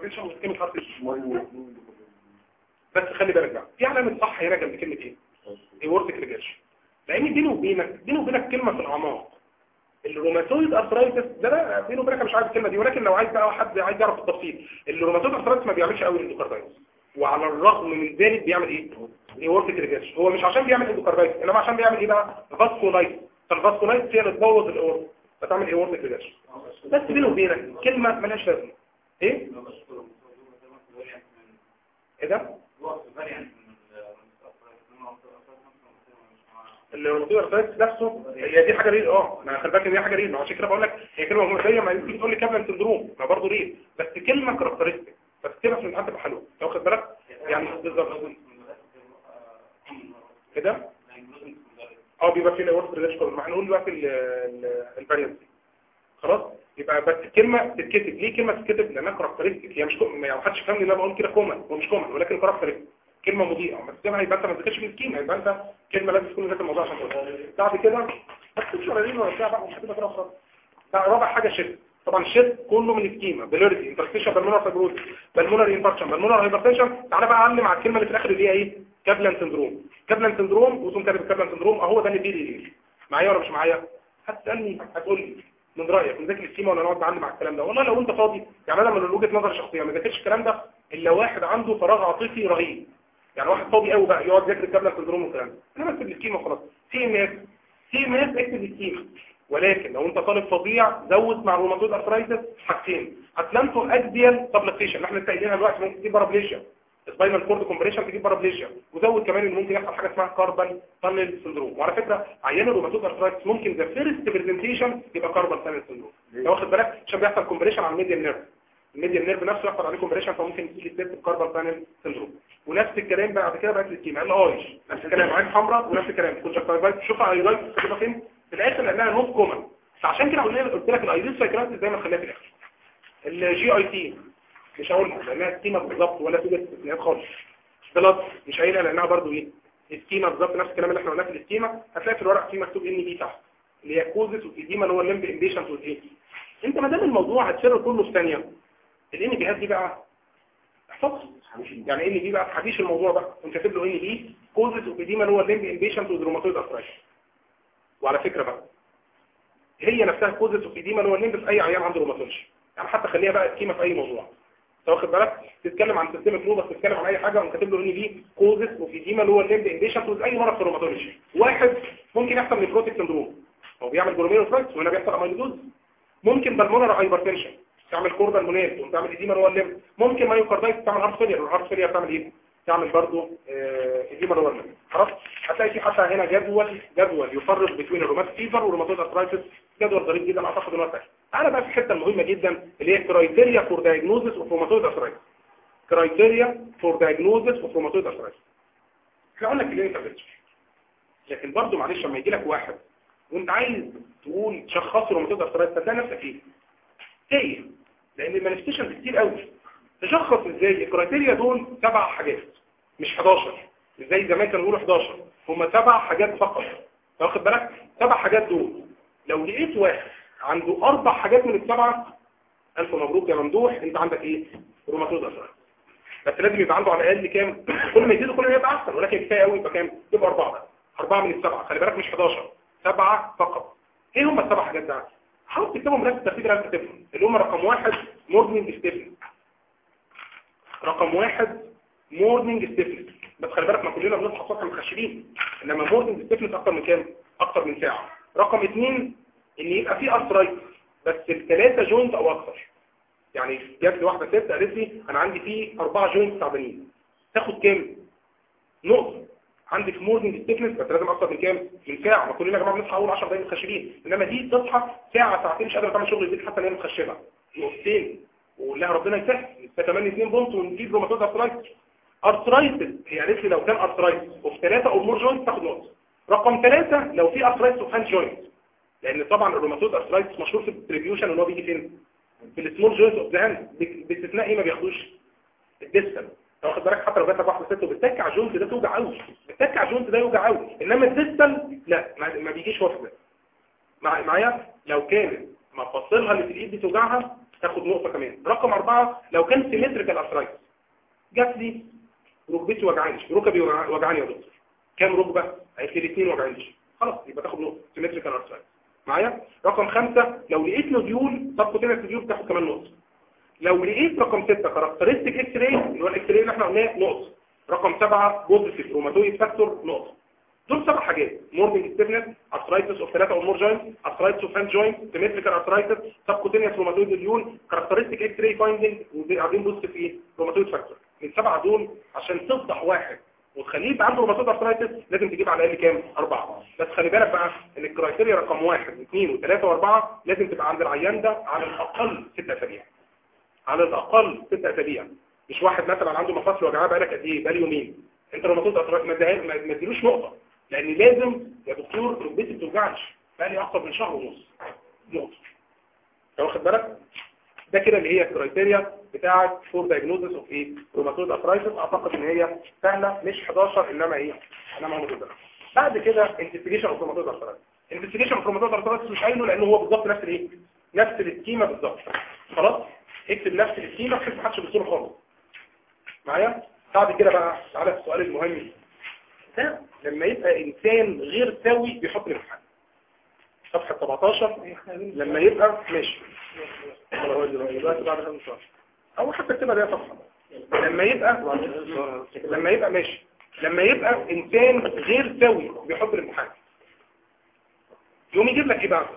هايبرتنشن واسكيميك هارت بس خلي بالك بقى في علامه صح هنا جنب كلمه ايه ايورتيك ريجرشن لان بيني وبينك بيني وبينك كلمه في الاعماق الروماتويد ارثرايتس ده لا بيني وبينك مش عارف الكلمه دي ولكن لو عايز بقى حد عايز يعرف التفصيل الروماتويد ارثرايتس ما بيعملش قوي الاندوكاردايتس وعلى الرغم من ذلك بيعمل ايه ايورتيك ريجرشن هو مش عشان بيعمل اندوكاردايتس انما عشان بيعمل ايه بقى فاسكولايتس فالفاسكولايتس هي اللي تبوظ الاورت فتعمل ايورتيك ريجرشن بس بيني وبينك كلمه مالهاش لازمه ايه ايه ده الروماتويد ارثرايتس نفسه هي دي حاجه ريل اه انا خلي بالك ان هي حاجه ريل ما عشان كده بقول لك هي كلمه مهمه ما يمكن تقول لي كابلن سندروم ما برضه ريل بس كلمه كاركترستيك بس كده عشان تبقى حلوه لو واخد بالك يعني بالظبط كده اه بيبقى في الاورث ريليشن ما هنقول دلوقتي الفاريانس خلاص يبقى بس الكلمه تتكتب ليه كلمه تتكتب لانها كاركترستيك هي مش كو... ما حدش فاهمني ان انا بقول كده كومن هو مش كومن ولكن كاركترستيك كلمه مضيئه بس ده هيبقى انت ما ذاكرش من الكيمياء يبقى انت كلمه لازم تكون ذاكر الموضوع عشان تقولها بعد كده ما تكتبش ولا دين ولا بتاع بقى مش هتبقى كده خالص رابع حاجه شيت طبعا الشيت كله من الكيمياء بلوريتي انترستيشن بالمونر فايبروز بالمونر انفاركشن بالمونر هايبرتنشن تعالى بقى اعلم على الكلمه اللي في الاخر اللي هي ايه كابلان سندروم كابلان سندروم وتقوم كاتب كابلان سندروم اهو ده اللي بيدي ليه معايا ولا مش معايا هتسالني هتقول لي من رايك نذاكر الكيمياء ولا نقعد نعلم على الكلام ده والله لو انت فاضي يعني انا من وجهه نظري الشخصيه ما ذاكرش الكلام ده الا واحد عنده فراغ عاطفي رهيب يعني واحد فاضي قوي بقى يقعد يذاكر الكابلان سندروم والكلام ده انا بكتب الكيمياء خلاص سي ام اس سي ام اس اكتب الكيمياء ولكن لو انت طالب فظيع زود مع الروماتويد ارثرايتس حاجتين اتلانتو اديال سبلكتيشن احنا لسه قايلينها دلوقتي ممكن تجيب بارابليشيا سباينال كورد كومبريشن تجيب بارابليشيا وزود كمان ان ممكن يحصل حاجه اسمها كاربال تانل سندروم وعلى فكره عيان الروماتويد ارثرايتس ممكن ذا فيرست برزنتيشن يبقى كاربال تانل سندروم لو واخد بالك عشان بيحصل كومبريشن على الميديان نيرف الميديان نيرف نفسه يحصل عليه كومبريشن فممكن يجي ستيب كاربال تانل سندروم ونفس الكلام بعد كده بقت الكيمياء الايش نفس الكلام عين حمراء ونفس الكلام كونجكتيفايت شوفها ايرايت كده فين في الاخر لانها نوت كومن فعشان كده قلنا قلت لك الايديس سايكراتس دايما خليها في الاخر الجي اي تي مش هقولها لانها سكيما بالظبط ولا توجد استثناءات خالص بلاد مش قايلها لانها برضو ايه السكيما بالظبط نفس الكلام اللي احنا قلناه في السكيما هتلاقي في الورق فيه مكتوب ان بي تحت اللي هي كوزس والايديما اللي هو الليمب امبيشنت والايه انت ما دام الموضوع هتسر كله في ثانيه الان بي دي بقى احفظها يعني ان بي بقى تحديش الموضوع بقى انت كاتب له ان بي كوزس والايديما اللي هو الليمب امبيشنت والروماتويد ارثرايتس وعلى فكره بقى هي نفسها كوزس وفيديما اللي هو الليمب في اي عيان عنده روماتولوجي يعني حتى خليها بقى سكيما في اي موضوع انت واخد بالك تتكلم عن سيستم كلوبس تتكلم عن اي حاجه وكاتب له ان دي كوزس وفيديما اللي هو الليمب امبيشنت اي مرض في الروماتولوجي واحد ممكن يحصل نيفروتيك سندروم هو بيعمل جلوميرولايتس وهنا بيحصل اميلودوز ممكن بالمونر هايبرتنشن تعمل كوردال مونيت وتعمل ايديما اللي هو الليمب ممكن مايوكاردايتس تعمل هارت فيلير والهارت فيلير تعمل ايه تعمل برضه ايديما اللي هو الليمب خلاص هتلاقي في حتى هنا جدول جدول يفرق بين الرومات فيفر والروماتويد ارثرايتس جدول ظريف جدا اعتقد انه سهل تعالى بقى في الحته المهمه جدا اللي هي كرايتيريا فور دايجنوزس اوف روماتويد ارثرايتس كرايتيريا فور دايجنوزس اوف روماتويد ارثرايتس احنا قلنا كلينيكال بيكتشر لكن برضه معلش لما يجي لك واحد وانت عايز تقول تشخص روماتويد ارثرايتس هتلاقي نفسك ايه ايه لان المانيفستيشن كتير قوي تشخص ازاي الكرايتيريا دول سبع حاجات مش 11 مش زي زمان كانوا بيقولوا 11 هم سبع حاجات فقط واخد بالك سبع حاجات دول لو لقيت واحد عنده اربع حاجات من السبعه الف مبروك يا ممدوح انت عندك ايه روماتويد ارثرايتس بس لازم يبقى عنده على الاقل كام كل ما يزيد كل ما يبقى احسن ولكن كفايه قوي يبقى كام يبقى اربعه بقى اربعه من السبعه خلي بالك مش 11 سبعه فقط ايه هم السبع حاجات ده حاول تكتبهم نفس الترتيب اللي انت كاتبهم اللي هم رقم واحد مورنينج ستيفن رقم واحد مورنينج ستيفن بس خلي بالك ما كلنا بنصحى الصبح مخشبين انما مورنينج ستيفن اكتر من كام اكتر من ساعه رقم اثنين ان يبقى في ارثرايتس بس الثلاثه جوينت او اكتر يعني جات لي واحده ست قالت لي انا عندي فيه اربعه جوينت تعبانين تاخد كام نقطه عندك مورنينج ستيفنس بس لازم اكتر من كام من ساعه ما كلنا يا جماعه بنصحى اول 10 دقايق متخشبين انما دي تصحى ساعه ساعتين مش قادره تعمل شغل البيت حتى ان هي متخشبه نقطتين وقول لها ربنا يسهل لسه كمان 2 بونت ونجيب روماتويد ارثرايتس ارثرايتس هي قالت لي لو كان ارثرايتس وفي ثلاثه او مور جوينت تاخد نقطه رقم ثلاثة لو في ارثرايتس اوف هاند جوينت لان طبعا الروماتويد ارثرايتس مشهور في الديستريبيوشن ان هو بيجي فين في السمول جوينت اوف ذا هاند باستثناء ايه ما بياخدوش الديستال لو واخد بالك حتى لو جات لك واحده ست وبتتك على الجوينت ده توجع قوي بتتك على الجوينت ده يوجع قوي انما الديستال لا ما, ما بيجيش وصف مع معايا لو كانت مفاصلها اللي في الايد دي توجعها تاخد نقطه كمان رقم أربعة لو كان سيمتريكال ارثرايتس جات لي ركبتي وجعاني ركبي وجع- وجعاني يا دكتور كام ركبه قالت لي الاثنين وجعاني خلاص يبقى تاخد نقطه سيمتريكال ارثرايتس معايا رقم خمسة لو لقيت نوديول سبكوتينيوس نوديول تاخد كمان نقطه لو لقيت رقم ستة كاركترستيك اكس راي اللي هو الاكس راي اللي احنا قلناه نقطه رقم سبعة بوزيتيف روماتويد فاكتور نقطه دول سبع حاجات مورنينج ستيفنس ارثرايتس اوف ثلاثه او مور جوينت ارثرايتس اوف هاند جوينت سيمتريكال ارثرايتس سبكوتينيوس روماتويد ديول كاركترستيك اكس راي فايندنج وبعدين بوزيتيف ايه روماتويد فاكتور السبعه دول عشان تفضح واحد وتخليه يبقى عنده روماتويد ارثرايتس لازم تجيب على الاقل كام اربعه بس خلي بالك بقى ان الكرايتيريا رقم واحد واثنين وثلاثه واربعه لازم تبقى عند العيان ده على الاقل ست اسابيع على الاقل ست اسابيع مش واحد مثلا عنده مفاصل وجعاه بقالك قد ايه بقالي يومين انت روماتويد ارثرايتس ما اديها- ما ما اديلوش نقطه لان لازم يا دكتور ركبتي ما بتوجعش بقالي اكتر من شهر ونص نقطه انت واخد بالك ده كده اللي هي الكرايتيريا بتاعه فور دايجنوزس اوف ايه روماتويد ارثرايتس اعتقد ان هي سهله مش 11 انما ايه انما موجوده بعد كده انفستيجيشن اوف روماتويد ارثرايتس انفستيجيشن اوف روماتويد ارثرايتس مش قايله لانه هو بالظبط نفس الايه نفس السكيما بالظبط خلاص اكتب نفس السكيما بحيث ما حدش يبص له خالص معايا بعد كده بقى تعالى السؤال المهم ده لما يبقى انسان غير سوي بيحط الامتحان صفحه 17 لما يبقى ماشي دلوقتي بعد 15 او حتى اكتبها ده صفحه لما يبقى لما يبقى ماشي لما يبقى انسان غير سوي بيحط الامتحان يقوم يجيب لك ايه بقى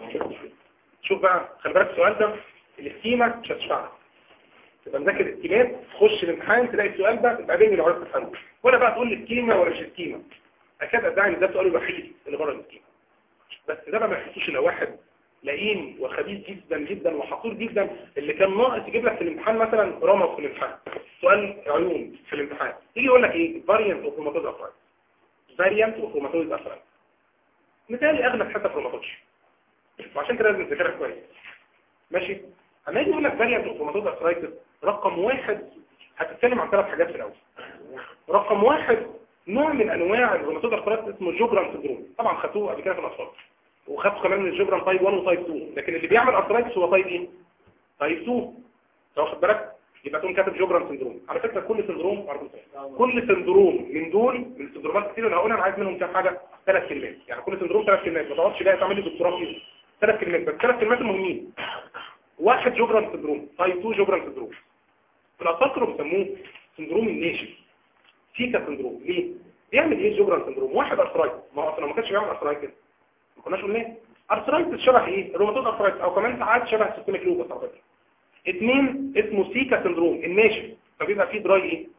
شوف بقى خلي بالك السؤال ده الاسكيما مش هتشفعك تبقى مذاكر الاسكيمات تخش الامتحان تلاقي السؤال ده تبقى بين العرف تفهمه ولا بقى تقول لي اسكيما ولا مش اسكيما اكاد ادعي ان ده السؤال الوحيد اللي بره الاسكيما بس ده بقى ما يحسوش الا واحد لئيم وخبيث جدا جدا وحقير جدا اللي كان ناقص يجيب لك في الامتحان مثلا رمض في الامتحان سؤال عيون في الامتحان يجي يقول لك ايه فاريانت اوف روماتويد ارثرايتس فاريانت اوف روماتويد ارثرايتس مثالي اغلب حتى في روماتويد وعشان كده لازم تذاكرها كويس ماشي اما يجي يقول لك فاريانت اوف روماتويد ارثرايتس رقم واحد هتتكلم عن ثلاث حاجات في الاول رقم واحد نوع من انواع الروماتويد ارثرايتس اسمه جوبران سندروم طبعا خدوه قبل كده في الاطفال وخدته كمان من الجبران تايب 1 وتايب 2 لكن اللي بيعمل ارثرايتس هو تايب ايه تايب 2 انت واخد بالك يبقى تقوم كاتب جبران سندروم على فكره كل سندروم كل سندروم من دول من السندرومات كتير اللي هقولها انا عايز منهم كام حاجه ثلاث كلمات يعني كل سندروم ثلاث كلمات ما تقعدش بقى تعمل لي دكتوراه فيه ثلاث كلمات بس ثلاث كلمات مهمين واحد جبران سندروم تايب 2 جبران سندروم في الاطفال كانوا بيسموه سندروم الناشف سيكا سندروم ليه بيعمل ايه جبران سندروم واحد ارثرايتس ما هو اصلا ما كانش بيعمل ارثرايتس ما كناش قلنا ارثرايتس شبه ايه الروماتويد ارثرايتس او كمان ساعات شبه سيستميك لوبس على فكره اثنين اسمه سيكا سندروم الناشف فبيبقى فيه دراي ايه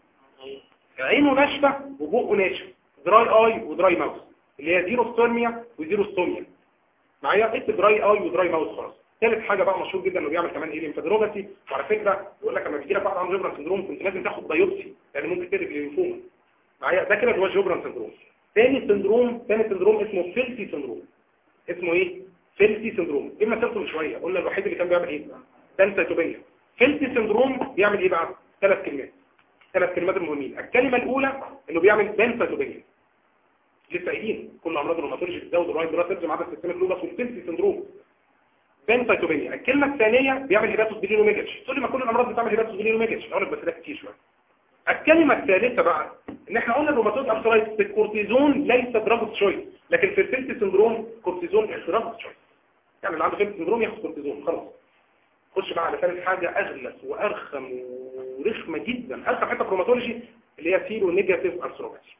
عينه ناشفه وبقه ناشف دراي اي ودراي ماوس اللي هي زيرو ستورميا وزيرو ستوميا معايا اكتب دراي اي ودراي ماوس خلاص ثالث حاجه بقى مشهور جدا انه بيعمل كمان ايه ليمفادروباسي وعلى فكره يقول لك لما بيجي لك واحد عنده جبران سندروم كنت لازم تاخد بايوبسي لان ممكن تقلب للليمفوما معايا ده كده اللي هو جبران سندروم ثاني سندروم ثاني سندروم اسمه فيلسي سندروم اسمه ايه فيلسي سندروم جبنا سيرته من شويه قلنا الوحيد اللي كان بيعمل ايه بنسيتوبيا فيلسي سندروم بيعمل ايه بقى ثلاث كلمات ثلاث كلمات مهمين الكلمه الاولى انه بيعمل بنسيتوبيا لسه قايلين كل امراض الروماتولوجي بتزود الرايت بلاد سيلز ما عدا السيستميك لوبس والفيلسي سندروم بنسيتوبيا الكلمه الثانيه بيعمل هيباتوس بيلينوميجاش تقول لي ما كل الامراض بتعمل هيباتوس بيلينوميجاش اقول لك بس ده كتير شويه الكلمة الثالثة بقى ان احنا قلنا الروماتويد ارثرايتس الكورتيزون ليس دراج تشويس لكن في الفيلتي سندروم كورتيزون دراج تشويس يعني اللي عنده فيلتي سندروم ياخد كورتيزون خلاص خش بقى على ثالث حاجة اغلس وارخم ورخمة جدا ارخم حتى في الروماتولوجي اللي هي سيرو نيجاتيف ارثروباثي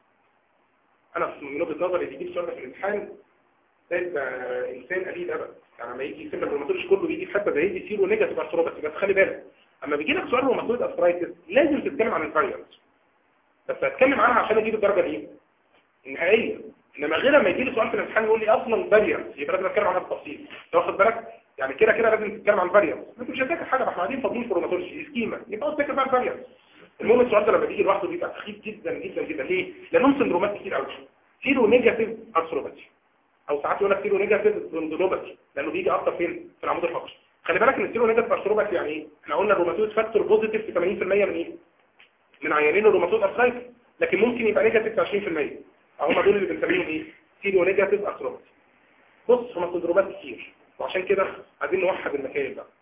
انا من وجهة نظري اللي يجيب السؤال ده في الامتحان ده يبقى انسان قليل ابدا يعني لما يجي يكتب الروماتولوجي كله بيجي في حته زي دي سيرو نيجاتيف ارثروباثي بس خلي بالك اما بيجي لك سؤال روماتويد ارثرايتس لازم تتكلم عن الفاريانت بس هتكلم عنها عشان اجيب الدرجه دي النهائيه انما غير لما يجي لي سؤال في الامتحان يقول لي اصلا فاريانت يبقى لازم اتكلم عنها بالتفصيل انت واخد بالك يعني كده كده لازم تتكلم عن فاريانت انت مش هتذاكر حاجه ما احنا قاعدين فاضيين في روماتولوجي سكيما يبقى تذاكر بقى الفاريانت المهم السؤال ده لما بيجي لوحده بيبقى سخيف جدا جدا جدا ليه؟ لانهم سندرومات كتير قوي سيرو نيجاتيف ارثروباثي او ساعات يقول لك سيرو نيجاتيف سندروباثي لانه بيجي اكتر فين؟ في العمود الفقري خلي بالك ان السيرو نيجاتيف ارثروباثي يعني ايه احنا قلنا الروماتويد فاكتور بوزيتيف في 80% من ايه من عيانين الروماتويد ارثرايتس لكن ممكن يبقى نيجاتيف في 20% هم دول اللي بنسميهم ايه سيرو نيجاتيف ارثروباثي بص هم سندرومات كتير وعشان كده عايزين نوحد المكان بقى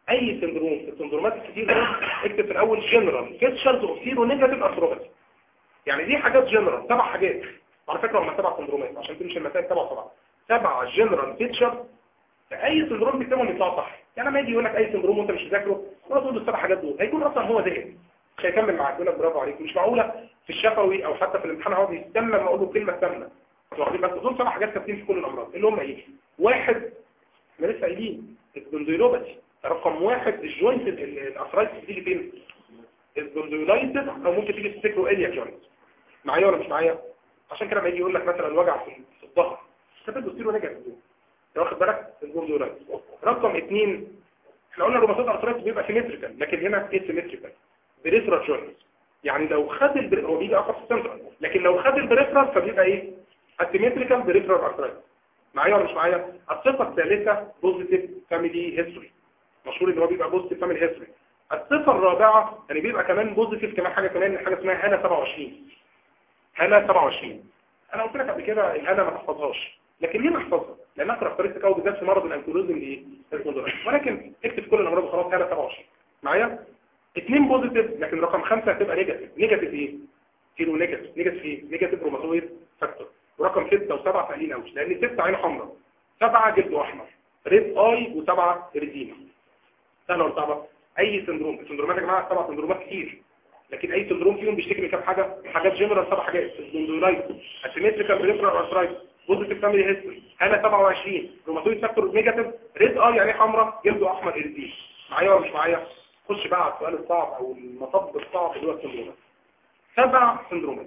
اي سندروم في السندرومات الكتير دول اكتب في الاول جنرال فيتشرز اوف سيرو نيجاتيف ارثروباثي يعني دي حاجات جنرال سبع حاجات على فكره هم سبع سندرومات عشان تمشي المسائل سبع سبع سبع جنرال فيتشر في اي سندروم بيكتبهم يطلعوا صح يعني لما يجي يقول لك اي سندروم وانت مش مذاكره خلاص تقول السبع حاجات دول هيكون اصلا هو زهق مش هيكمل معاك يقول لك برافو عليك مش معقوله في الشفوي او حتى في الامتحان هقعد يستنى لما اقول له كلمه كامله واخدين بس دول سبع حاجات ثابتين في كل الامراض اللي هم ايه واحد احنا لسه قايلين السبونديلوباثي رقم واحد الجوينت الارثرايتس بتيجي فين السبونديلايتس او ممكن تيجي في سيكرو اليا جوينت معايا ولا مش معايا عشان كده لما يجي يقول لك مثلا وجع في في الظهر استفاد بصيره نجح انت واخد بالك السبونديلايتس رقم اثنين احنا قلنا الروماتويد ارثرايتس بيبقى سيمتريكال لكن هنا اسيمتريكال بريفرال جوينت يعني لو خد البر... هو بيجي اقرب في السنترال لكن لو خد البريفرال فبيبقى ايه اسيمتريكال بريفرال ارثرايتس معايا ولا مش معايا الصفه الثالثه بوزيتيف فاميلي هيستوري مشهور ان هو بيبقى بوزيتيف فاميلي هيستوري الصفه الرابعه يعني بيبقى كمان بوزيتيف كمان حاجه كمان حاجه اسمها هاله 27 هاله 27 انا قلت لك قبل كده الهاله ما تحفظهاش لكن ليه نحفظها لانها كاركترستيك قوي بالذات في مرض الانكولوزم دي ولكن اكتب كل الامراض وخلاص هاله 27 معايا اثنين بوزيتيف لكن رقم خمسة هتبقى نيجاتيف نيجاتيف ايه كيلو نيجاتيف نيجاتيف ايه نيجاتيف روماتويد فاكتور ورقم ستة وسبعة سهلين قوي لان ستة عين حمراء سبعة جلد احمر ريد اي وسبعة ريدينا سهلة ولا صعبة اي سندروم السندرومات يا جماعة سبع سندرومات كتير لكن اي سندروم فيهم بيشتكي من كام حاجة حاجات جنرال سبع حاجات سندرولايت اسيمتريكال بريفرال ارثرايتس بوزيتيف فاميلي هيستوري هاله 27 روماتويد فاكتور نيجاتيف ريد اي يعني حمراء جلد احمر ريدينا معايا ولا مش معايا خش بقى على السؤال الصعب او المطب الصعب اللي هو السندرومات سبع سندرومات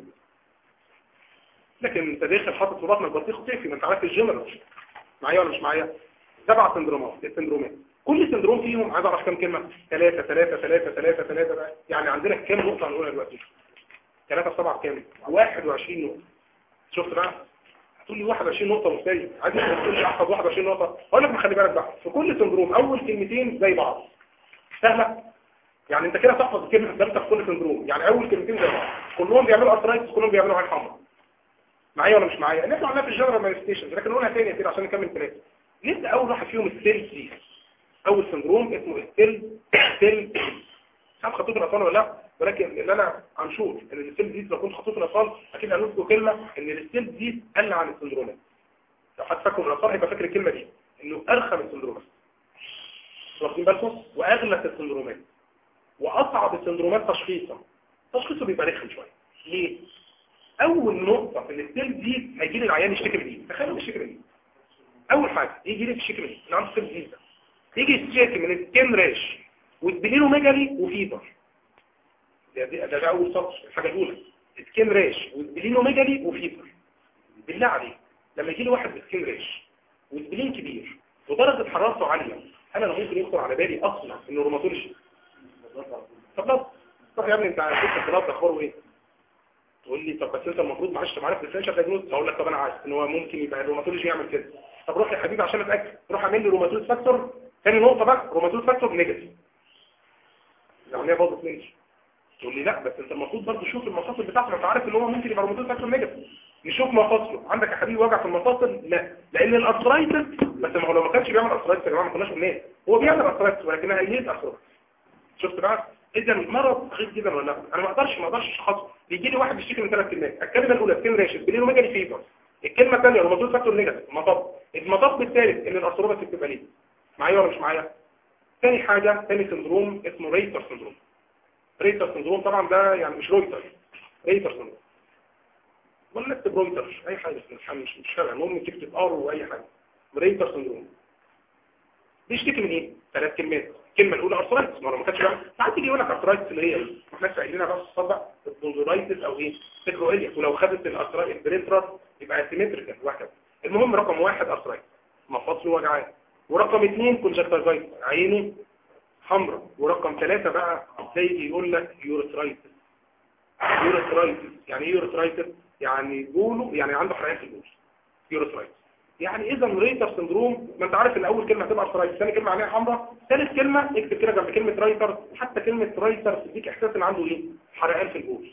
لكن انت داخل حاطط في بطنك بطيخ وتقفي ما انت عارف الجنرال معايا ولا مش معايا سبع سندرومات السندرومات كل سندروم فيهم عايز اعرف كام كلمه ثلاثة ثلاثة ثلاثة ثلاثة ثلاثة بقى يعني عندنا كام نقطة هنقولها دلوقتي ثلاثة في سبعة كام 21 نقطة شفت بقى هتقول لي 21 نقطة مستري عايز تقول لي احفظ 21 نقطة اقول لك ما خلي بالك بقى في كل سندروم اول كلمتين زي بعض سهلة يعني انت كده تحفظ الكلمه الثالثه في كل سندروم يعني اول كلمتين زي بعض كلهم بيعملوا ارثرايتس كلهم بيعملوا عين حمراء معايا ولا مش معايا اللي احنا قلناها في الجنرال مانيفستيشنز لكن نقولها تاني كده عشان نكمل ثلاثه نبدا اول واحد فيهم السيل دي اول سندروم اسمه السيل سيل مش عارف خطوط الاطفال ولا لا ولكن اللي انا هنشوف ان السيل دي لو كنت خطوط الاطفال اكيد قالوا لكم كلمه ان السيل دي قل عن السندرومات لو حد فاكر الاطفال هيبقى فاكر الكلمه دي انه ارخم السندرومات واخدين بالكم واغلى السندرومات واصعب السندرومات تشخيصا تشخيصه بيبقى رخم شويه ليه اول نقطه في الستيل دي هيجي لي العيان يشتكي من ايه تخيلوا يشتكي من ايه اول حاجه يجي لي يشتكي من ايه اللي عنده ستيل دي ده يجي يشتكي من السكين ريش وتبلينه ميجالي وفيبر ده ده, ده, ده اول سطر الحاجه الاولى سكين ريش وتبلينه ميجالي وفيبر بالله عليك لما يجي لي واحد بسكين ريش وتبلين كبير ودرجه حرارته عاليه هل انا ممكن يخطر على بالي اصلا انه روماتولوجي طب لا طب يا ابني انت عارف البلاد اخباره ايه تقول لي طب بس انت المفروض معلش تبقى عارف الديفرنشال دايجنوز اقول لك طب انا عارف ان هو ممكن يبقى الروماتولوجي يعمل كده طب روح يا حبيبي عشان اتاكد روح اعمل لي روماتويد فاكتور ثاني نقطه بقى روماتويد فاكتور نيجاتيف العمليه باظت مني تقول لي لا بس انت المفروض برضه تشوف المفاصل بتاعته ما انت عارف ان هو ممكن يبقى روماتويد فاكتور نيجاتيف نشوف مفاصله عندك يا حبيبي وجع في المفاصل لا لان الارثرايتس بس ما هو لو ما كانش بيعمل ارثرايتس يا جماعه ما كناش قلنا هو بيعمل ارثرايتس ولكنها هي ارثرايتس شفت بقى اذا مرض غير جدا ولا لا انا ما اقدرش ما اقدرش اشخصه بيجي لي واحد بيشتكي من ثلاث كلمات الكلمه الاولى سكين راشد بلينو ميجالي فيبر الكلمه الثانيه روماتويد فاكتور نيجاتيف مطب المطب الثالث ان الارثروبات بتبقى ليه معايا ولا مش معايا ثاني حاجه ثاني سندروم اسمه ريتر سندروم ريتر سندروم طبعا ده يعني مش رويتر ريتر سندروم ولا اكتب رويتر اي حاجه مش مش مش فارقه المهم تكتب ار واي حاجه ريتر سندروم بيشتكي من ايه ثلاث كلمات الكلمه الاولى ارثرايتس ما هو ما كانش بقى ساعات يجي يقول لك ارثرايتس اللي هي ايه احنا قايلينها بس تصدق البونزولايتس او ايه سيكرويليا ولو خدت الارثرايتس البرينترال يبقى اسيمتريكال وهكذا المهم رقم واحد ارثرايتس مفاصله وجعان ورقم اثنين كونجكتيفايتس عينه حمراء ورقم ثلاثة بقى زي يقول لك يورثرايتس يورثرايتس يعني ايه يورثرايتس يعني بوله يعني عنده حرقان في البول يورثرايتس يعني اذا ريتر سندروم ما انت عارف ان اول كلمه هتبقى ارثرايتس ثاني كلمه عليها حمراء ثالث كلمه اكتب كده جنب كلمه رايتر حتى كلمه رايتر تديك احساس ان عنده ايه حرقان في البول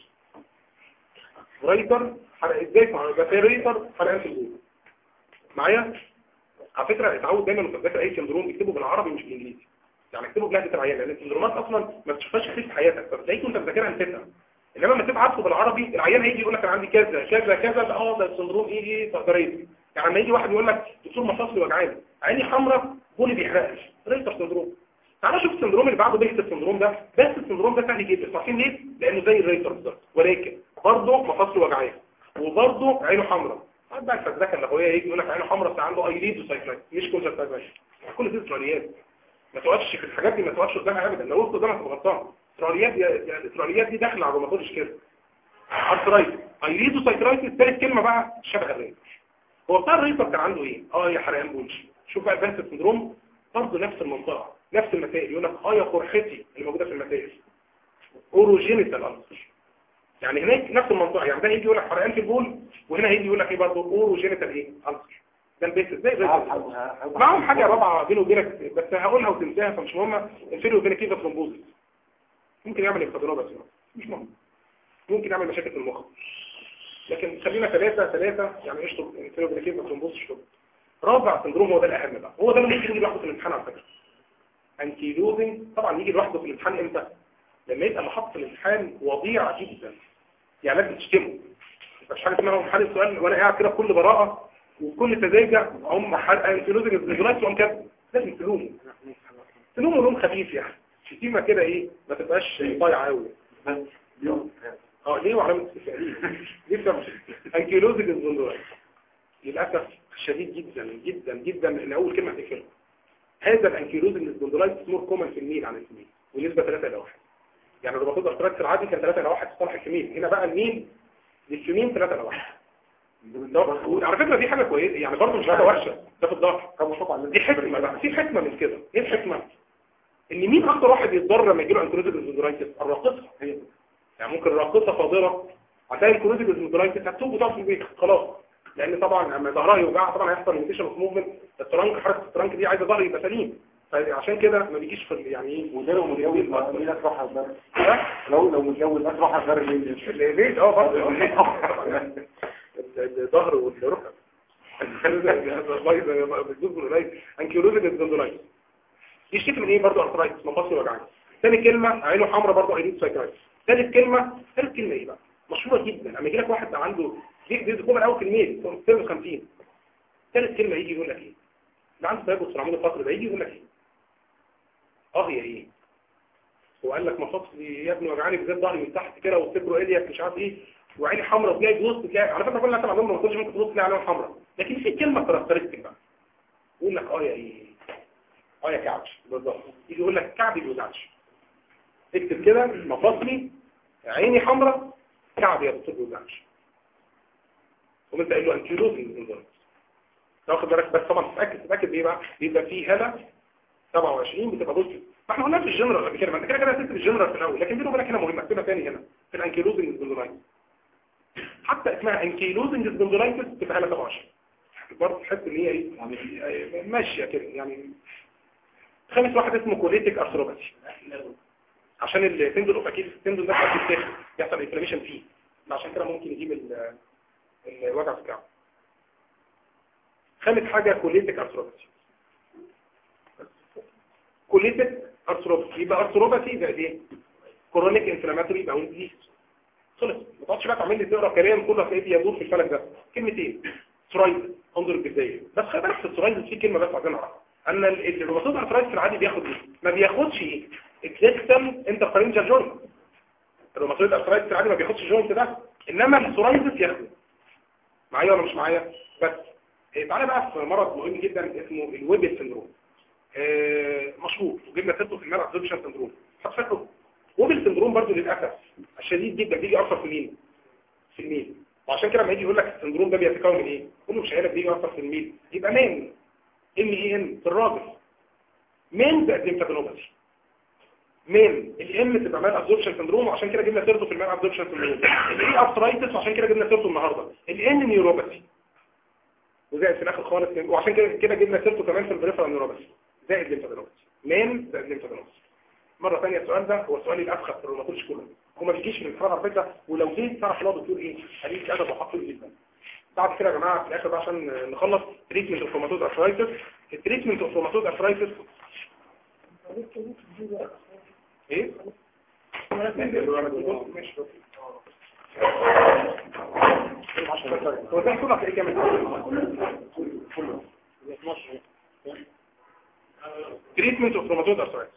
رايتر حرق ازاي يبقى في ريتر حرقان في البول معايا على فكره اتعود دايما لما تذاكر اي سندروم اكتبه بالعربي مش بالانجليزي يعني اكتبه بلهجه العيان لان السندرومات اصلا ما بتشوفهاش كتير في حياتك فبتلاقيك وانت بتذاكرها نسيتها انما لما تبقى عارفه بالعربي العيان هيجي يقول لك انا عندي كذا كذا كذا ده اه ده السندروم ايه ايه تقدريه يعني لما يجي واحد يقول لك دكتور مفاصلي وجعاني عيني حمراء بولي بيحرقش ريتر سندروم تعالى شوف السندروم اللي بعده بيكت السندروم ده بس السندروم ده سهل جدا عارفين ليه لانه زي الريتر بالظبط ولكن برضه مفاصله وجعاني وبرضه عينه حمراء طيب بقى الفزلكه اللغويه يجي يقول لك عينه حمراء بس عنده ايليد وسايكلايت مش كونسرتايزيشن كل دي اسرائيليات ما توقفش في الحاجات دي ما توقفش قدامها ابدا لو وقفت قدامها تبقى غلطان اسرائيليات دي يعني الاسرائيليات دي داخله على الروماتولوجي كده ارثرايتس ايليد وسايكلايت ثالث كلمه بقى شبه الريتر هو بتاع الريتر كان عنده ايه اه يا حرقان بولش شوف بقى البنت سندروم برضه نفس المنطقه نفس المسائل يقول لك اه يا قرحتي اللي موجوده في المسائل اوروجينيتال ألسر يعني هناك نفس المنطقه يعني ده هيجي يقول لك حرقان في البول وهنا هيجي يقول لك ايه برضه اوروجينيتال ايه ألسر ده البيت ازاي زي معاهم حاجه رابعه بينه وبينك بس هقولها وتنساها فمش مهمه انفيريو وبينك كيفا ثرومبوزس ممكن يعمل انفجارات بس مش مهم ممكن يعمل مشاكل في المخ لكن خلينا ثلاثه ثلاثه يعني اشطب انفيريو وبينك كيفا ثرومبوزس اشطب رابع سندروم هو ده الاهم بقى هو ده اللي ممكن يجي لوحده في الامتحان على فكره انكيلوزنج طبعا يجي لوحده في الامتحان امتى لما يبقى محط في الامتحان وضيع جدا يعني لازم تشتمه مش حاجه اسمها امتحان السؤال وانا قاعد كده بكل براءه وكل تزايجة هم انكيلوزنج دلوقتي هم كده لازم تلومه تلومه لوم خفيف يعني شتيمه كده ايه ما تبقاش ضايعه قوي اه ليه وعلامه استفهام ليه بسبب انكيلوزنج الزندولايت للاسف شديد جدا جدا جدا ان اول كلمه تفهمها هذا الانكيلوزنج الزندولايت مور كومن في الميل عن الفيميل ونسبه 3 الى 1 يعني الروماتويد ارثرايتس العادي كان 3 الى 1 في صالح الفيميل هنا بقى الميل للفيميل 3 الى 1 على فكرة دي حاجة كويسة يعني برضه مش حاجة وحشة ده في الظهر دي حكمة بقى في حكمة من كده ايه الحكمة ان مين اكتر واحد يتضرر لما يجيله انكروزيف زندرايتس الراقصة هي يعني ممكن راقصة فاضلة هتلاقي انكروزيف زندرايتس هتسوق وتقعد في البيت خلاص لان طبعا لما ظهرها يوجعها طبعا هيحصل ليميتيشن اوف موفمنت الترانك حركة الترانك دي عايزة ظهر يبقى سليم فعشان كده ما بيجيش في يعني ايه وده لو متجوز مين اسرح الضرب لو لو متجوز اسرح الضرب ليه ليه اه برضه الظهر والركب انكيولوجيك الزندولايتس يشتكي من ايه برضه ارثرايتس مفاصل وجعان ثاني كلمه عينه حمراء برضه ايديت سايكرايتس ثالث كلمه ثالث كلمه ايه بقى مشهوره جدا لما يجي لك واحد عنده دي دي كومن قوي في الميل سن 50 ثالث كلمه يجي يقول لك ايه ده عنده تيبس في العمود الفقري ده يجي يقول لك ايه اه هي ايه هو قال لك مفاصلي يا ابني وجعاني بالذات ظهري من تحت كده والسبرو الياك مش عارف ايه وعيني حمراء تلاقي بنص تلاقي على فكره كل الناس عندهم ما تقولش ممكن تبص تلاقي عليهم حمراء لكن في كلمه كاركترستيك بقى يقول لك اه يا ايه اه يا كعبش بالظبط يجي يقول لك كعبي بيوجعش اكتب كده مفاصلي عيني حمراء كعبي يا دكتور بيوجعش وانت قايل له انكيلوزنج انزيم تاخد بالك بس طبعا تتاكد تتاكد ايه بقى بيبقى فيه هلا 27 بتبقى بوزيتيف فاحنا قلنا في الجنرال قبل كده ما انت كده كده هتكتب الجنرال في الاول لكن بينه وبينك هنا مهمه اكتبها ثاني هنا في الانكيلوزنج سبوندلايتس حتى اسمها انكيلوزنج سبوندلايتس تبقى هلا 27 برضه تحس ان هي ايه يعني ماشيه كده يعني خامس واحد اسمه كوليتيك ارثروباثي عشان التندل اوف اكيد التندل ده اكيد داخل يحصل انفلاميشن فيه عشان كده ممكن يجيب الوجع في الكعب خامس حاجه كوليتيك ارثروباثي كوليتيك ارثروباثي يبقى ارثروباثي ده ايه كرونيك انفلاماتوري باون ديزيز خلص ما تقعدش بقى تعمل لي تقرا كلام كله هتلاقيه بيدور في الفلك ده كلمتين سرايد انظر الجزائر بس خلي بالك في السرايد في كلمه بس عايزين نعرفها ان الروماتويد ارثرايتس في العادي بياخد ايه ما بياخدش ايه اكزيستم انترفيرنجال جوينت الروماتويد ارثرايتس في العادي ما بياخدش الجوينت ده انما السورايتس ياخده معايا ولا مش معايا بس تعالى بقى في مرض مهم جدا اسمه الويبل سندروم آه مشهور وجبنا سيرته في المرض ابزوربشن سندروم هتفكروا ويبل سندروم برضه للاسف الشديد جدا بيجي اكتر في مين في الميل وعشان كده لما يجي يقول لك السندروم ده بيتكون من ايه قول له مش هيقول لك بيجي اكتر في الميل يبقى مان ام اي ان في الراجل مان ده ديمفادينوباثي مان الام تبقى مان ابزوربشن سندروم وعشان كده جبنا سيرته في المان ابزوربشن سندروم الاي ارثرايتس وعشان كده جبنا سيرته النهارده الان نيوروباثي وزائد في الاخر خالص وعشان كده كده جبنا سيرته كمان في البريفرال نيوروباثي زائد ليمفادينوباثي مان زائد ليمفادينوباثي مرة ثانية السؤال ده هو السؤال الأبخف في الروماتولوجي كله هو ما بيجيش من الفرع على فكرة ولو جيت تعرف لا دكتور ايه خليك ادب وحقيقي جدا بعد كده يا جماعة في الآخر بقى عشان نخلص تريتمنت اوف روماتويد ارثرايتس التريتمنت اوف روماتويد ارثرايتس ايه ماشي هو ده كله هتلاقيه كامل تريتمنت اوف روماتويد ارثرايتس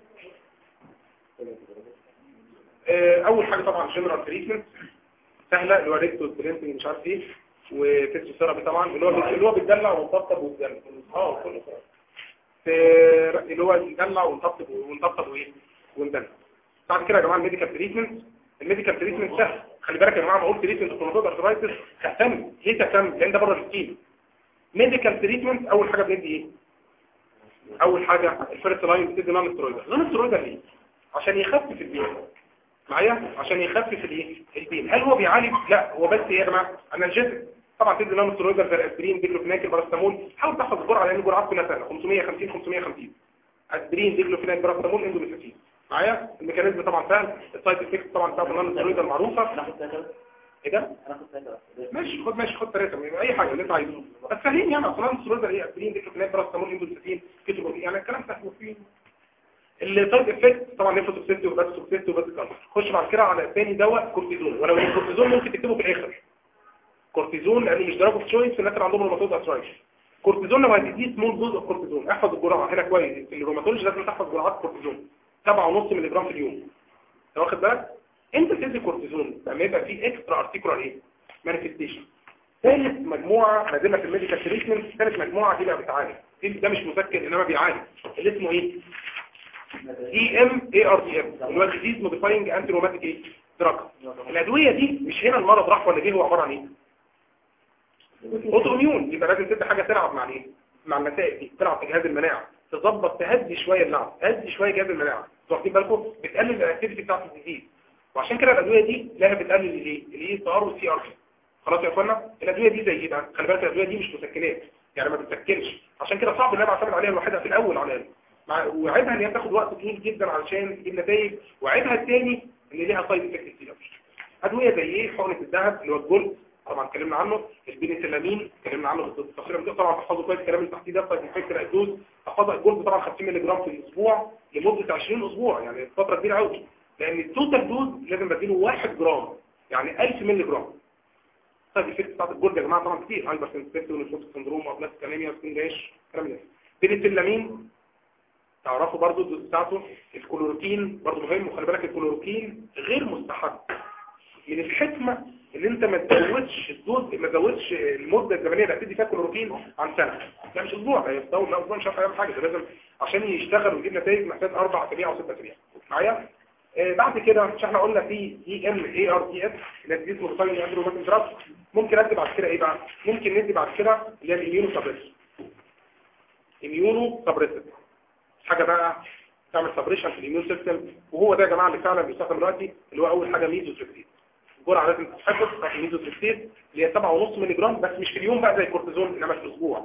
اول حاجه طبعا جنرال تريتمنت سهله اللي هو ريكتو برينتنج مش عارف ايه وتست ثيرابي طبعا اللي هو اللي هو بيتدلع ومطبطب ويتدلع اه كله سهل. في اللي هو يدلع ونطبطب ونطبطب وايه وندلع بعد كده يا جماعه الميديكال تريتمنت الميديكال تريتمنت سهل خلي بالك يا جماعه ما قلت تريتمنت اوف روماتويد ارثرايتس تهتم ليه تهتم لان ده بره السكين ميديكال تريتمنت اول حاجه بندي ايه اول حاجه الفيرست لاين بتدي نون سترويدال نون سترويدال ليه عشان يخفف البين معايا عشان يخفف الايه البين هل هو بيعالج لا هو بس ايه يا جماعه انالجيزك طبعا تدي نون سترويدال زي الاسبرين ديكلوفيناك الباراسيتامول حاول تحفظ الجرعه لان الجرعات كلها سهله 550 550 اسبرين ديكلوفيناك باراسيتامول اندوميثاتين معايا الميكانيزم طبعا سهل السايد افكت طبعا بتاعت النون سترويدال معروفه ايه ده ماشي خد ماشي خد ثلاثه اي حاجه اللي انت عايزه بس سهلين يعني اصلا السلوزر ايه اسبرين ديكلوفيناك باراسيتامول اندوميثاتين كتب يعني الكلام سهل فيه السايد افكت طبعا نيفروتوكسيستي وبس توكسيستي وبس كانسر خش بعد كده على ثاني دواء كورتيزون ولو ان الكورتيزون ممكن تكتبه في الاخر كورتيزون لانه مش دراجو تشويس في الناس اللي عندهم روماتويد ارثرايتس كورتيزون لو هتديه سمول دوز اوف كورتيزون احفظ الجرعه هنا كويس في الروماتولوجي لازم تحفظ جرعات كورتيزون 7.5 مللي جرام في اليوم انت واخد بالك انت بتدي كورتيزون لما يبقى فيه اكسترا ارتيكولار ايه مانيفستيشن ثالث مجموعه ما زلنا في الميديكال تريتمنت ثالث مجموعه دي بقى بتعالج ده مش مسكن انما بيعالج اللي اسمه ايه اي ام اي ار دي ام اللي هو ديزيز موديفاينج انتي روماتيك ايه دراج الادويه دي مش هنا المرض راح ولا جه هو عباره عن ايه اوتو اميون يبقى لازم تدي حاجه تلعب مع ايه مع النتائج دي تلعب في جهاز المناعه تظبط تهدي شويه اللعب تهدي شويه جهاز المناعه انتوا واخدين بالكم بتقلل الاكتيفيتي بتاعت الديزيز وعشان كده الادويه دي لها بتقلل الايه الاي اس ار والسي ار بي خلاص يا اخوانا الادويه دي زي ايه بقى خلي بالك الادويه دي مش مسكنات يعني ما بتسكنش عشان كده صعب ان انا اعتمد عليها لوحدها في الاول على الاقل مع وعيبها ان هي بتاخد وقت طويل جدا علشان تجيب نتائج وعيبها الثاني ان ليها سايد افكت كتير ادويه زي ايه حقنه الذهب اللي هو الجولد طبعا اتكلمنا عنه البنسلامين اتكلمنا عنه بالتفصيل طبعا تحفظوا كويس الكلام اللي تحتيه ده سايد افكت الدوز تحفظ الجولد طبعا 50 مللي جرام في الاسبوع لمده 20 اسبوع يعني فتره كبيره قوي لان التوتال دوز لازم بديله 1 جرام يعني 1000 مللي جرام سايد افكت بتاعت الجولد يا جماعه طبعا كتير هايبر سنسيتيف ونفوت سندروم وابلاس كانيميا سكين جايش الكلام ده بنسلامين تعرفوا برضو الدوز بتاعته الكلوروكين برضو مهم وخلي بالك الكلوروكين غير مستحب من الحكمة ان انت ما تزودش الدوز ما تزودش المدة الزمنية اللي هتدي فيها كلوروكين عن سنة لا مش اسبوع ده يفضل لا اسبوع مش هيعمل حاجة ده لازم عشان يشتغل ويجيب نتائج محتاج اربع اسابيع او ست اسابيع معايا آه بعد كده مش احنا قلنا في اي ام اي ار تي اس اللي هي ديز مورفاين اندرو ماكن دراج ممكن ادي بعد كده ايه بقى ممكن ندي بعد كده اللي هي الاميونو سبريسر اميونو سبريسر حاجة بقى تعمل سبريشن في الاميون سيستم وهو ده يا جماعة اللي فعلا بيستخدم دلوقتي اللي هو اول حاجة ميزوتريكسيد الجرعة لازم تتحفظ بتاعت الميزوتريكسيد اللي هي 7.5 مللي جرام بس مش في اليوم بقى زي الكورتيزون انما في الاسبوع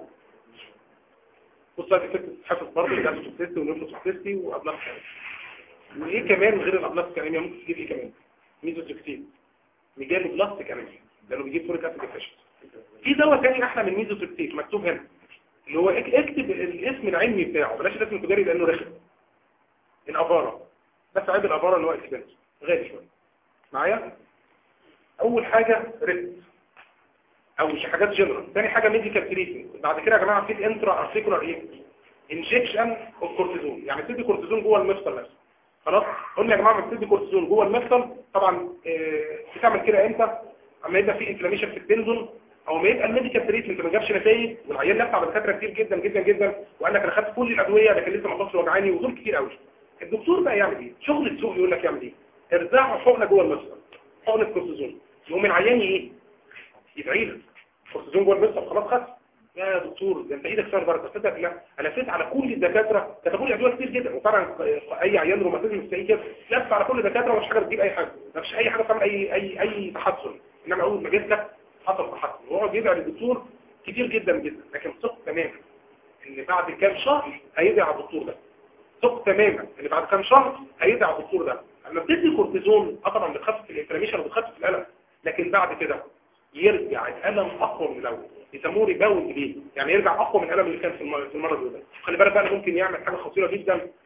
بص بقى الفكرة تتحفظ برضه الجاستروكسيستي ونيفروسكسيستي وابلاس وايه كمان غير الابلاستيك انيميا ممكن تجيب ايه كمان ميزوتريكسيد ميجالو بلاستيك انيميا لانه بيجيب فوريك اسيد ديفيشنسي في دواء تاني احلى من ميزوتريكسيد مكتوب هنا اللي هو اكتب الاسم العلمي بتاعه بلاش الاسم التجاري لانه رخم الافارا بس عيب الافارا اللي هو اكسبنس غالي شويه معايا اول حاجه ريت او مش حاجات جنرال ثاني حاجه ميديكال تريتمنت بعد كده يا جماعه في انترا ارتيكولار ايه انجكشن اوف كورتيزون يعني بتدي كورتيزون جوه المفصل نفسه خلاص قلنا يا جماعه بتدي كورتيزون جوه المفصل طبعا آه بتعمل كده امتى اما يبقى في انفلاميشن في التندون او ما يبقى الميديكال تريتمنت ما جابش نتائج والعيان لف على دكاتره كتير جدا جدا جدا وقال لك انا خدت كل الادويه لكن لسه ما خدتش وجعاني ودول كتير قوي الدكتور بقى يعمل ايه شغل السوق يقول لك يعمل ايه ارزعه حقنه جوه المفصل حقنه كورتيزون يقوم العيان ايه يدعي لك كورتيزون جوه المفصل خلاص خد يا دكتور ده انت ايدك شهر بركه تصدق لا انا فيت على كل الدكاتره كتبوا لي ادويه كتير جدا وطبعا اي عيان روماتيزم مستعين كده لف على كل الدكاتره ومش حاجه بتجيب اي حاجه مفيش اي حاجه تعمل اي اي اي تحسن انما اول ما جيت لك حصل تحسن ويقعد يدعي للدكتور كتير جدا جدا لكن ثق تماما ان بعد كام شهر هيدعي على الدكتور ده ثق تماما ان بعد كام شهر هيدعي على الدكتور ده لما بتدي كورتيزون طبعا بتخفف الانفلاميشن وبتخفف الالم لكن بعد كده يرجع الالم اقوى من الاول يسموه ريباوند ليه يعني يرجع اقوى من الالم اللي كان في المره الاولى خلي بالك بقى ممكن يعمل حاجه خطيره جدا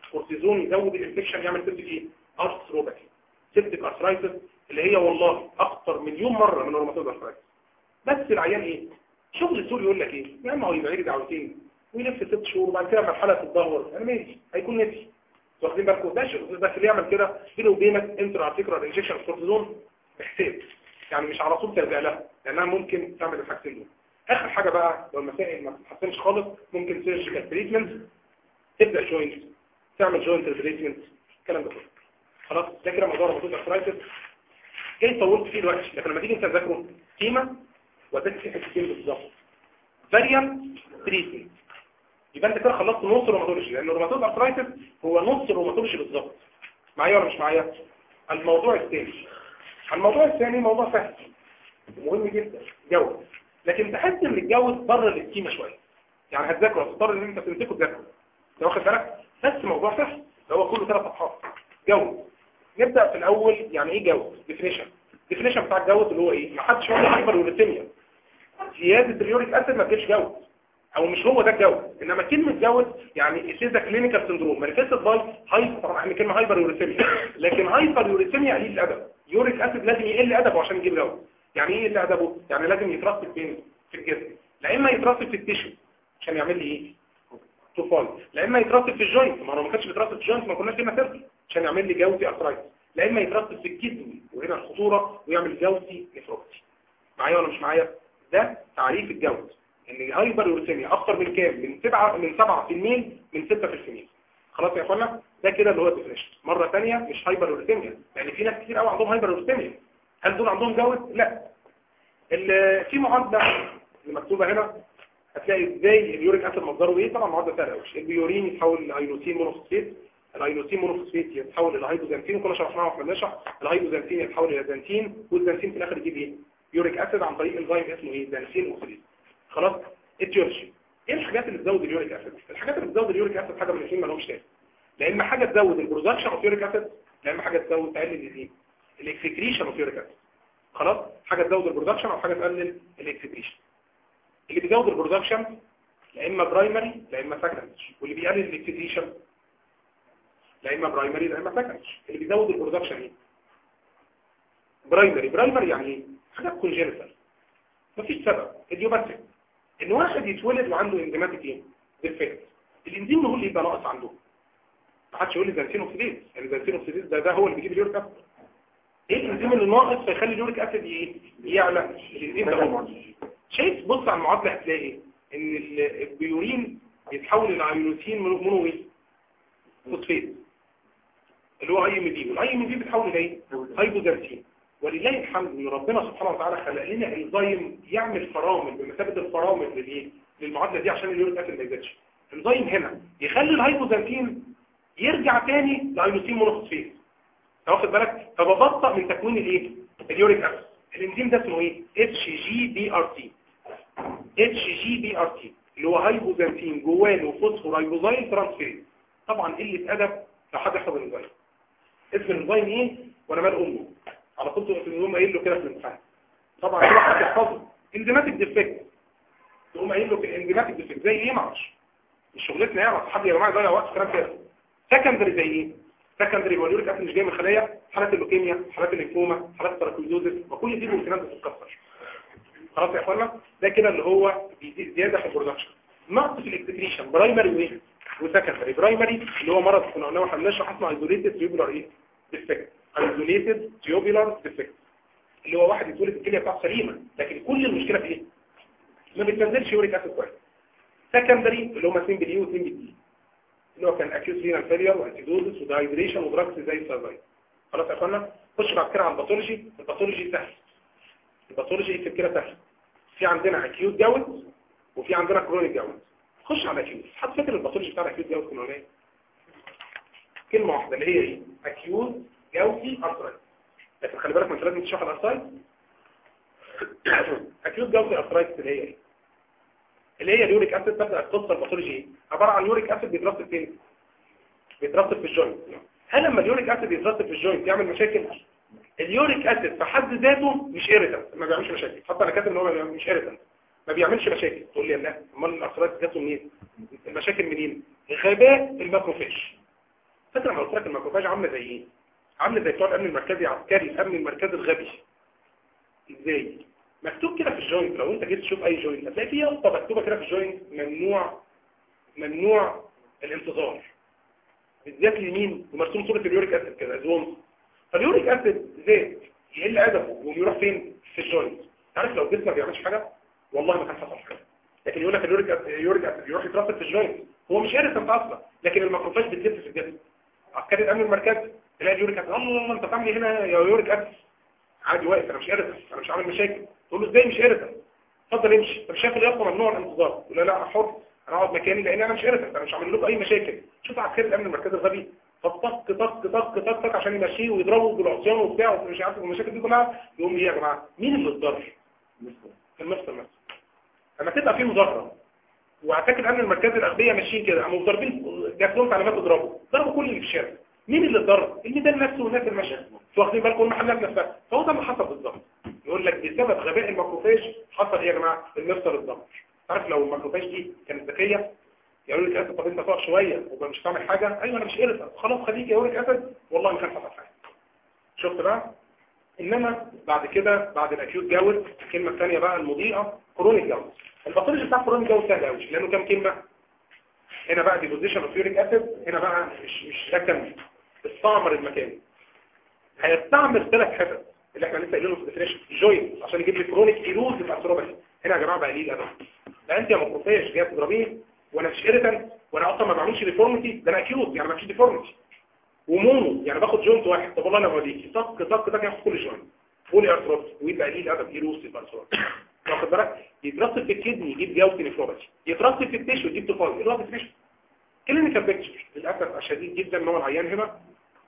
كورتيزون يزود الانفكشن يعمل سيبتك ايه ارثروباثي سيبتك ارثرايتس اللي هي والله اخطر مليون مره من الروماتويد ارثرايتس بس العيان ايه شغل السوري يقول لك ايه يا اما هو يبقى يجي دعوتين ويلف ست شهور وبعد كده مرحله تتدهور انا ماشي هيكون نفسي واخدين بالكم ده شغل بس اللي يعمل كده بينه وبينك انتر ارتيكولار انجكشن كورتيزون بحساب يعني مش على طول تلجأ لها لانها ممكن تعمل الحاجتين دول اخر حاجه بقى لو المسائل ما تتحسنش خالص ممكن سيرجيكال تريتمنت تبدا جوينت تعمل جوينت ريبليسمنت الكلام ده كله خلاص ده كده موضوع رمضان ارثرايتس جاي طولت فيه دلوقتي لكن لما تيجي انت تذاكره قيمه واديك في حتتين بالظبط فاريان تريتمنت يبقى انت كده خلصت نص الروماتولوجي لان الروماتويد ارثرايتس هو نص الروماتولوجي بالظبط معايا ولا مش معايا الموضوع الثاني الموضوع الثاني موضوع سهل مهم جدا جوز لكن تحس ان الجوز بره الاسكيمه شويه يعني هتذاكره هتضطر ان انت تمسكه تذاكره لو واخد بالك بس موضوع سهل ده هو كله ثلاث صفحات جوز نبدا في الاول يعني ايه جوز ديفينيشن الديفينيشن بتاع الجوز اللي هو ايه ما حدش يقول هايبر يوريثيميا زياده اليوريك اسيد ما تجيش جوز او مش هو ده الجوز انما كلمه جوز يعني اسيدا كلينيكال سندروم مانيفيستد باي هايبر طبعا احنا كلمه هايبر يوريثيميا لكن هايبر يوريثيميا قليل الادب يوريك اسيد لازم يقل ادبه عشان يجيب جوز يعني ايه يقل ادبه يعني لازم يترسب فين في الجسم لا اما يترسب في التيشو عشان يعمل لي ايه طوفان لا اما يترسب في الجوينت ما هو ما كانش بيترسب في الجوينت ما كناش هنا سيرفي عشان يعمل لي جوزي ارثرايتس لا اما يترسب في الكدني وهنا الخطوره ويعمل جوزي نفروبتي معايا ولا مش معايا ده تعريف الجوز ان الهايبر يوريثيميا اكتر من كام من 7 من 7 في الميل من 6 في الميل خلاص يا اخوانا ده كده اللي هو الديفينيشن مره ثانيه مش هايبر يوريثيميا يعني في ناس كتير قوي عندهم هايبر يوريثيميا هل دول عندهم جوز لا اللي في معادله اللي مكتوبه هنا هتلاقي ازاي اليوريك اسيد مصدره ايه طبعا معادله سهله قوي البيورين يتحول لاينوسين مونوفوسفيت الاينوسين مونوفوسفيت يتحول الى هيدروزانتين وكنا شرحناها واحنا بنشرح الهيدروزانتين يتحول الى زانتين والزانتين في الاخر يجيب ايه يوريك اسيد عن طريق انزيم اسمه ايه زانتين اوكسيديز خلاص اتيولوجي ايه الحاجات اللي بتزود اليوريك اسيد الحاجات اللي بتزود اليوريك اسيد حاجه من الاثنين ما لهمش تاني لا اما حاجه تزود البرودكشن اوف يوريك اسيد لا اما حاجه تزود تقلل الايه الاكسكريشن اوف يوريك اسيد خلاص حاجه تزود البرودكشن او حاجه تقلل الاكسكريشن اللي بيزود البرودكشن لا اما برايمري لا اما سكندري واللي بيقلل الاكسكريشن لا اما برايمري لا اما سكندري اللي بيزود البرودكشن ايه برايمري برايمري يعني ايه حاجه كونجنتال مفيش سبب اليوباتيك ان واحد يتولد وعنده انزيماتيك ايه ديفكت الانزيم هو اللي يبقى ناقص عنده ما حدش يقول لي زنسين اوكسيديز يعني زنسين اوكسيديز ده ده هو اللي بيجيب اليوريك اسيد ايه الانزيم اللي ناقص فيخلي اليوريك اسيد ايه يعلى الانزيم ده هو شايف بص على المعادله هتلاقي ان البيورين يتحول الى ايونوسين مونو ايه فوسفات اللي هو اي ام دي والاي ام دي بتحول الى ايه هايبوزانسين ولله الحمد ان ربنا سبحانه وتعالى خلق لنا انزيم يعمل فرامل بمثابه الفرامل للايه للمعادله دي عشان اليوريك اسيد ما يزيدش انزيم هنا يخلي الهايبوزانسين يرجع تاني لاينوسين مونوفوسفات واخد بالك فببطئ من تكوين الايه اليوريك اسيد الانزيم ده اسمه ايه اتش جي بي ار تي اتش جي بي ار تي اللي هو هايبوزانسين جوانه فوسفور هايبوزايل ترانسفيريز طبعا قله ادب لو حد يحفظ الانزيم اسم الانزيم ايه وانا مال امه على طول في اليوم قايل له كده في الامتحان طبعا كده حد يحفظه انزيماتيك ديفكت تقوم قايل له في انزيماتيك ديفكت زي ايه معرفش مش شغلتنا يعني حد يا جماعه يضيع وقت كلام كده سكندري زي ايه سكندري هو اليوريك اسيد مش جاي من الخلايا حالات اللوكيميا حالات الليمفوما حالات التراكيوزوزيس وكل دي الامكانيات بتتكسر خلاص يا اخوانا ده كده اللي هو بيزيد زياده في البرودكشن نقص في الاكسكريشن برايمري وايه وسكندري برايمري اللي هو مرض كنا قلنا واحنا بنشرح اسمه ايزوليتد تيوبولار ايه ديفكت ايزوليتد تيوبولار ديفكت اللي هو واحد يتولد الكليه بتاعته سليمه لكن كل المشكله في ايه ما بتنزلش يوريك اسيد كويس سكندري اللي هم 2 بي و 2 بي دي اللي هو كان اكيوت رينال فيلير وانتيدوزس ودايدريشن ودراكس زي السرفايف خلاص يا اخوانا خش بعد كده على الباثولوجي الباثولوجي سهل الباثولوجي في كده سهل في عندنا اكيوت جاوز وفي عندنا كرونيك جاوز خش على اكيوت حد فاكر الباثولوجي بتاع الاكيوت جاوز كنا ايه كلمه واحده اللي هي ايه اكيوت جاوزي ارثرايت لكن خلي بالك ما انت لازم تشرح الارثرايت اكيوت جاوزي ارثرايت اللي هي ايه اللي هي اليوريك اسيد تبدا القصه الباثولوجي ايه عباره عن يوريك اسيد بيترسب فين بيترسب في الجوينت هل لما اليوريك اسيد يترسب في الجوينت يعمل مشاكل اليوريك اسيد في حد ذاته مش ايريتنت ما بيعملش مشاكل حتى انا كاتب ان هو مش ايريتنت ما بيعملش مشاكل تقول لي لا امال الارثرايتس جاته منين المشاكل منين غباء الماكروفاج فاكر لما قلت لك الماكروفاج عامله زي ايه عامله زي بتوع الامن المركزي عسكري الامن المركزي الغبي ازاي مكتوب كده في الجوينت لو انت جيت تشوف اي جوينت هتلاقي فيه نقطه مكتوبه كده في الجوينت ممنوع ممنوع الانتظار بالذات اليمين ومرسوم صوره اليوريك اسيد كده زوم فاليوريك اسيد زاد يقل ادبه ويروح فين في الجوينت عارف لو الجسم ما بيعملش حاجه والله ما كان حصل حاجه لكن يقول لك اليوريك اسيد اليوريك اسيد يروح يترسب في الجوينت هو مش ارث اصلا لكن الماكروفاج بتلف في الجسم عسكري الامن المركزي تلاقي اليوريك اسيد الله الله انت بتعمل ايه هنا يا يوريك اسيد عادي واقف انا مش ارث انا مش عامل مشاكل تقول له ازاي مش ارث اتفضل امشي طب شايف اليافطه ممنوع الانتظار يقول له لا انا حر انا اقعد مكاني لان انا مش ارث انا مش عامل لكم اي مشاكل شوف عسكري الامن المركزي الغبي طق طق طق طق طق طق عشان يمشيه ويضربه بالعصيان وبتاع ومش عارف المشاكل دي كلها يقوم ايه يا جماعه مين اللي اتضرر المفصل نفسه لما تبقى في مظاهره واعتقد الامن المركزي الاغبياء ماشيين كده قاموا ضاربين جات لهم تعليمات تضربوا ضربوا كل اللي في الشارع مين اللي اتضرر الميدان نفسه والناس اللي ماشيه انتوا واخدين بالكم المحلات نفسها فهو ده اللي حصل بالظبط يقول لك بسبب غباء الماكروفاج حصل ايه يا جماعه المفصل اتدمر عارف لو الماكروفاج دي كانت ذكيه يقول لك اسد طب انت تقع شويه ومش هتعمل حاجه ايوه انا مش قرف خلاص خليك يقول لك اسد والله ما كان حصل حاجه شفت بقى انما بعد كده بعد الاكيوت جاوز الكلمه الثانيه بقى المضيئه كرونيك جاوز الباثولوجي بتاع كرونيك جاوز سهل قوي لانه كام كلمه هنا بقى ديبوزيشن اوف يوريك اسيد هنا بقى مش مش ركن استعمر المكان هيستعمر ثلاث حتت اللي احنا لسه قايلينه في الديفينيشن جوينت عشان يجيب لي كرونيك ايروز الارثروباثي هنا يا جماعه بقى ليه الادب لا انت يا ماكروفاج جاي تضربيه وانا مش اريتن وانا اصلا ما بعملش ديفورميتي ده انا اكيوت يعني ما فيش ديفورميتي ومونو يعني باخد جوينت واحد طب والله انا بوديكي طق طق طق ياخد كل جوينت بولي ارثروباثي ويبقى ليه الادب ايروز الارثروباثي واخد بالك يترسب في الكدني يجيب جاوتي نفروباثي يترسب في التيشو يجيب توفاي ايه الوقت التيشو كلينيكال بيكتشر للاسف الشديد جدا ان هو العيان هنا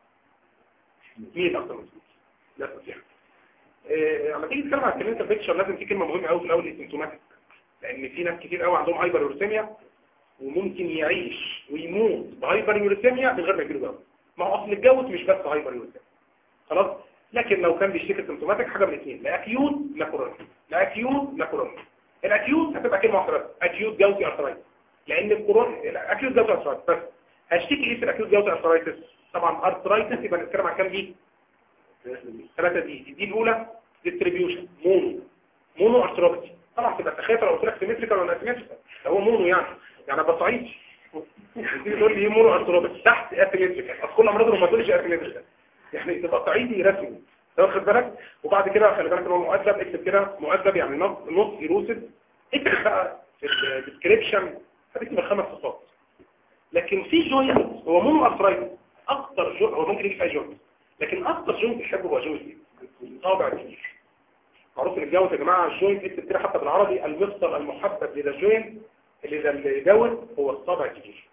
مين اكتر من للاسف يعني إيه لما تيجي تتكلم عن الكلينيكال بيكتشر لازم في كلمه مهمه قوي في الاول اسيمتوماتيك لان في ناس كتير قوي عندهم هايبر يوريثيميا وممكن يعيش ويموت بهايبر يوريثيميا من غير ما يجيله جوز ما هو اصل الجوز مش بس هايبر يوريثيميا خلاص لكن لو كان بيشتكي سيمتوماتيك حاجه من الاثنين لا اكيوت لا كوروني لا اكيوت لا كوروني الاكيوت هتبقى كلمه واحده بس اكيوت جوزي ارثرايتس لان الكوروني الاكيوت جوزي ارثرايتس بس هشتكي ايه في الاكيوت جوزي ارثرايتس طبعا ارثرايتس يبقى نتكلم عن كام دي ثلاثه دي دي الاولى ديستريبيوشن مونو مونو ارثروباثي طبعا تبقى تخاف لو قلت لك سيمتريكال ولا اسيمتريكال هو مونو يعني يعني ابقى صعيدي تيجي تقول لي ايه مونو ارثروباثي تحت اسيمتريكال اصل كل امراض الروماتولوجي اسيمتريكال يعني تبقى صعيدي رسمي واخد بالك وبعد كده خلي بالك ان هو مؤدب اكتب كده مؤدب يعني نص نص ايروسيد اكتب بقى في الديسكريبشن هتكتب الخمس صفات لكن في جوينت هو مونو ارثرايتس اكتر جو هو ممكن يجي في اي جوينت لكن اكتر جوينت يحبه هو جوينت طابع كبير معروف ان الجوينت يا جماعه الجوينت اكتب كده حتى بالعربي المفصل المحبب لدى الجوينت اللي ده الجوينت هو الطابع الكبير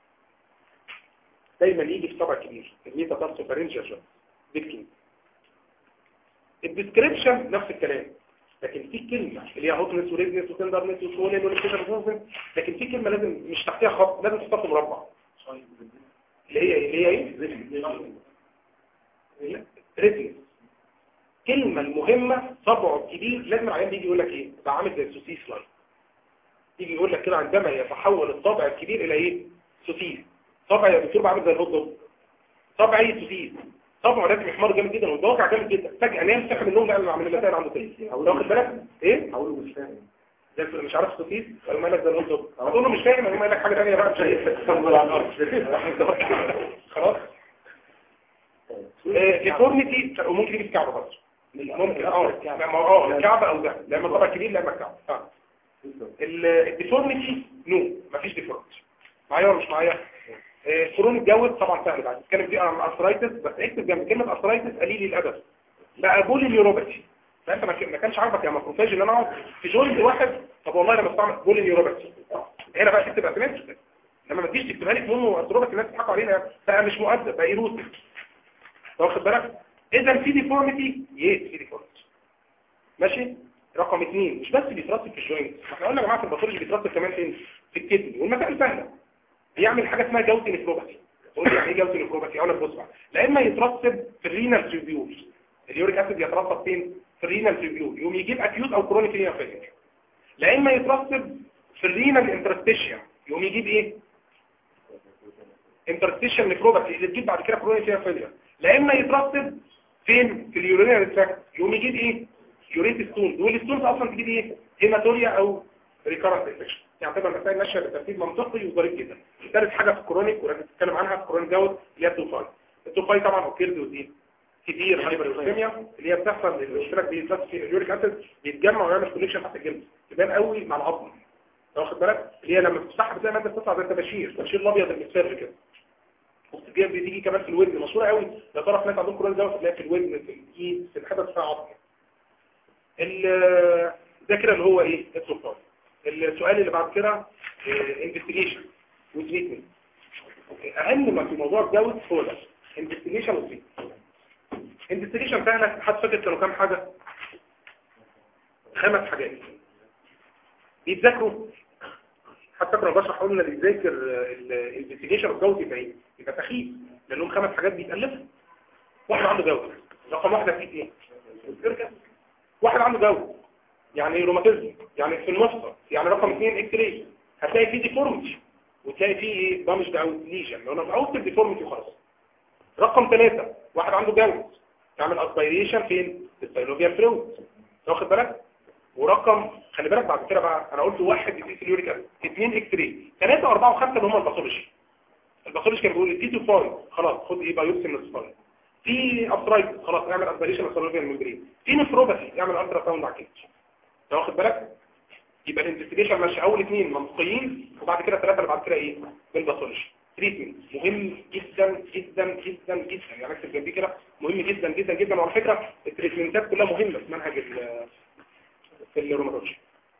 دايما يجي في طابع كبير الميتا تارسو فارنجيا جوينت ديكتين الديسكريبشن نفس الكلام لكن في كلمة اللي هي هوتنس وريزنس وتندرنس وسولين وليكتيشن لكن في كلمة لازم مش تحتها خط لازم تحطها في مربع اللي هي اللي هي ايه ريزنس كلمة المهمة طبعه الكبير لازم العيان بيجي يقول لك ايه ده عامل زي السوسيس لاين يجي يقول لك كده عندما يتحول الطابع الكبير الى ايه سوسيس طبع يا دكتور بعمل زي الهوت دوج طبع ايه سوسيس طبعا لازم يحمر جامد جدا والواقع جامد جدا فجأة نام صحي من النوم لا انا عامل المسائل عنده كده واخد بالك ايه هقوله مش فاهم زي مش عارف سوسيس ولا مالك زي الهوت دوج هتقول له مش فاهم هو قال لك حاجه ثانيه بقى مش خلاص ديفورميتي وممكن يجي في الكعبه برضه ممكن اه اه الكعبه او ده لا اما طبعا كبير لا اما الكعبه اه الديفورميتي نو مفيش ديفورميتي معايا ولا مش معايا قرون الجوز طبعا سهل بعد نتكلم دي عن ارثرايتس بس اكتب جنب كلمه ارثرايتس قليل الادب بقى بول النيوروباثي فانت ما كانش عاجبك يا ماكروفاج ان انا اقعد في جوينت واحد طب والله انا بستعمل بول النيوروباثي هنا بقى تكتب اسمنت لما ما تجيش تكتبها لي في مونو ارثروباثي الناس بتضحكوا علينا بقى مش مؤدب بقى ايروس واخد بالك اذا في ديفورميتي يس في ديفورميتي ماشي رقم اثنين مش بس بيترسب في الجوينت احنا قلنا يا جماعه في الباثولوجي بيترسب كمان فين في الكدني والمسائل سهله بيعمل حاجه اسمها جوتي نفروباثي تقول لي يعني ايه جوتي نفروباثي اقول لك بص بقى لا اما يترسب في الرينال تيوبيول اليوريك اسيد يترسب فين في الرينال تيوبيول يقوم يجيب اكيوت او كرونيك رينال فيلير لا اما يترسب في الرينال انترستيشيا يقوم يجيب ايه انترستيشن نيكروباثي اللي تجيب بعد كده كرونيك فيها فيلير لا اما يترتب فين في اليورينري تراكت يقوم يجيب ايه يوريت ستونز والستونز اصلا تجيب ايه هيماتوريا او ريكارنت انفكشن يعني تبقى المسائل ماشيه بترتيب منطقي وظريف جدا ثالث حاجه في الكرونيك ولازم تتكلم عنها في كرونيك جاوت اللي هي التوفاي التوفاي طبعا اوكيرد ودي كتير هايبريوسيميا اللي هي بتحصل اللي قلت لك بيتلات في اليوريك اسيد بيتجمع ويعمل كونكشن تحت الجلد يبان قوي مع العظم واخد بالك اللي هي لما بتفتحها بتلاقي ماده بتطلع زي التباشير التباشير الابيض المصفر كده والسجاد بتيجي كمان في الودن مشهوره قوي لو تعرف ناس عندهم كرونيك جاوت تلاقيها في الودن في الايد في الحتت فيها عظم ده كده اللي هو ايه التوفاي السؤال اللي بعد كده انفستيجيشن وتريتمنت اهم ما في موضوع الجوز هو ده انفستيجيشن وتريتمنت انفستيجيشن فعلا حد فاكر كانوا كام حاجه خمس حاجات بيتذاكروا حتى كنا بشرح قلنا اللي بيذاكر الانفستيجيشن والجوز يبقى ايه يبقى سخيف لانهم خمس حاجات بيتالفوا واحد عنده جوز رقم واحده فيه ايه واحد عنده جوز يعني روماتيزم يعني في المفصل يعني رقم اثنين اكس راي هتلاقي فيه ديفورميتي وتلاقي فيه ايه دامج او ليجن لو انا معوضت الديفورميتي خلاص رقم ثلاثة واحد عنده جوز يعمل اسبيريشن فين في السيلوفيا فلويد واخد بالك ورقم خلي بالك بعد كده بقى انا قلت واحد يقيس اليوريك اسيد اثنين اكس راي ثلاثة أربعة وخمسة اللي هم الباثولوجي الباثولوجي كان بيقول التي تو فاي خلاص خد ايه بايوبسي من السباين في ابرايت خلاص اعمل اسبيريشن للسيلوفيا الممبرين في نفروباثي اعمل الترا ساوند على الكتش واخد بالك يبقى الانفستيجيشن ماشي اول اثنين منطقيين وبعد كده ثلاثه اللي بعد كده ايه بالباثولوجي تريتمنت مهم جدا جدا جدا جدا يعني اكتب جنبيه كده مهم جدا جدا جدا وعلى فكره التريتمنتات كلها مهمه في منهج في الروماتولوجي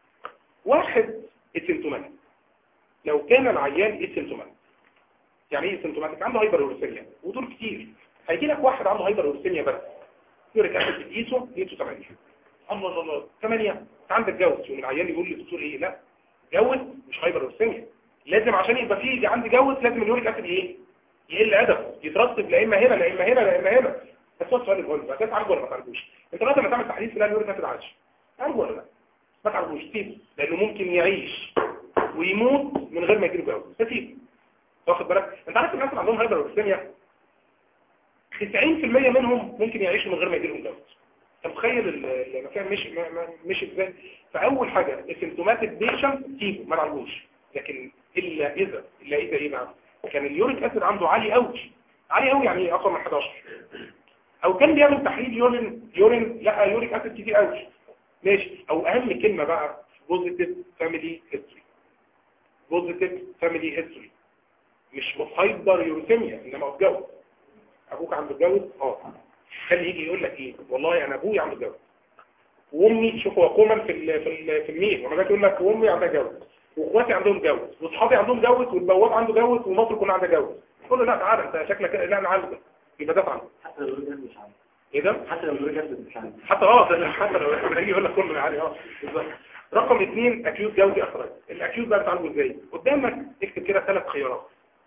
واحد اسيمتوماتيك لو كان العيان اسيمتوماتيك يعني ايه اسيمتوماتيك عنده هايبر اورسيميا ودول كتير هيجي لك واحد عنده هايبر اورسيميا بس يوريك اسيد تقيسه تقيسه 8 الله الله الله 8 انت عندك جوز يقوم العيان يقول للدكتور ايه لا جوز مش هايبر اورسيميا لازم عشان يبقى فيه عندي جوز لازم اليوريك اسيد ايه يقل ادب يترتب لا اما هنا لا اما هنا لا اما هنا بس هو السؤال المهم بقى تعالج ولا ما تعالجوش انت لازم تعمل تحليل تلاقي اليوريك اسيد عالي تعالج ولا لا ما تعالجوش سيبه لانه ممكن يعيش ويموت من غير ما يجيله جوز فسيبه واخد بالك انت عارف الناس اللي عندهم هايبر اورسيميا 90% منهم ممكن يعيشوا من غير ما يجيلهم جوز انت متخيل المكان مش مش ازاي فاول حاجه السيمتوماتيك بيشنت سيبه ما نعالجوش لكن الا اذا الا اذا ايه بقى كان اليوريك اسيد عنده عالي قوي عالي قوي يعني ايه اكتر من 11 او كان بيعمل تحليل يورين يورين لا يوريك اسيد كتير قوي ماشي او اهم كلمه بقى بوزيتيف فاميلي هيستوري بوزيتيف فاميلي هيستوري مش مهايبر يوريثيميا انما اتجوز ابوك عنده اتجوز اه خلي يجي يقول لك ايه والله انا ابويا عنده اتجوز وامي شوف هو كومن في ال في ال في الميل لما جاي يقول لك وامي عندها جوز واخواتي عندهم جوز واصحابي عندهم جوز والبواب عنده جوز ومصر كلها عندها جوز تقول له لا تعالى انت شكلك لا انا عايزك يبقى ده عنه حتى لو الرجال مش عارف ايه ده حتى لو الرجال مش عارف حتى اه ده حتى لو لما يجي يقول لك كله عادي اه بالظبط رقم اثنين اكيوت جوزي اخراج الاكيوت بقى بتعالجه ازاي قدامك اكتب كده ثلاث خيارات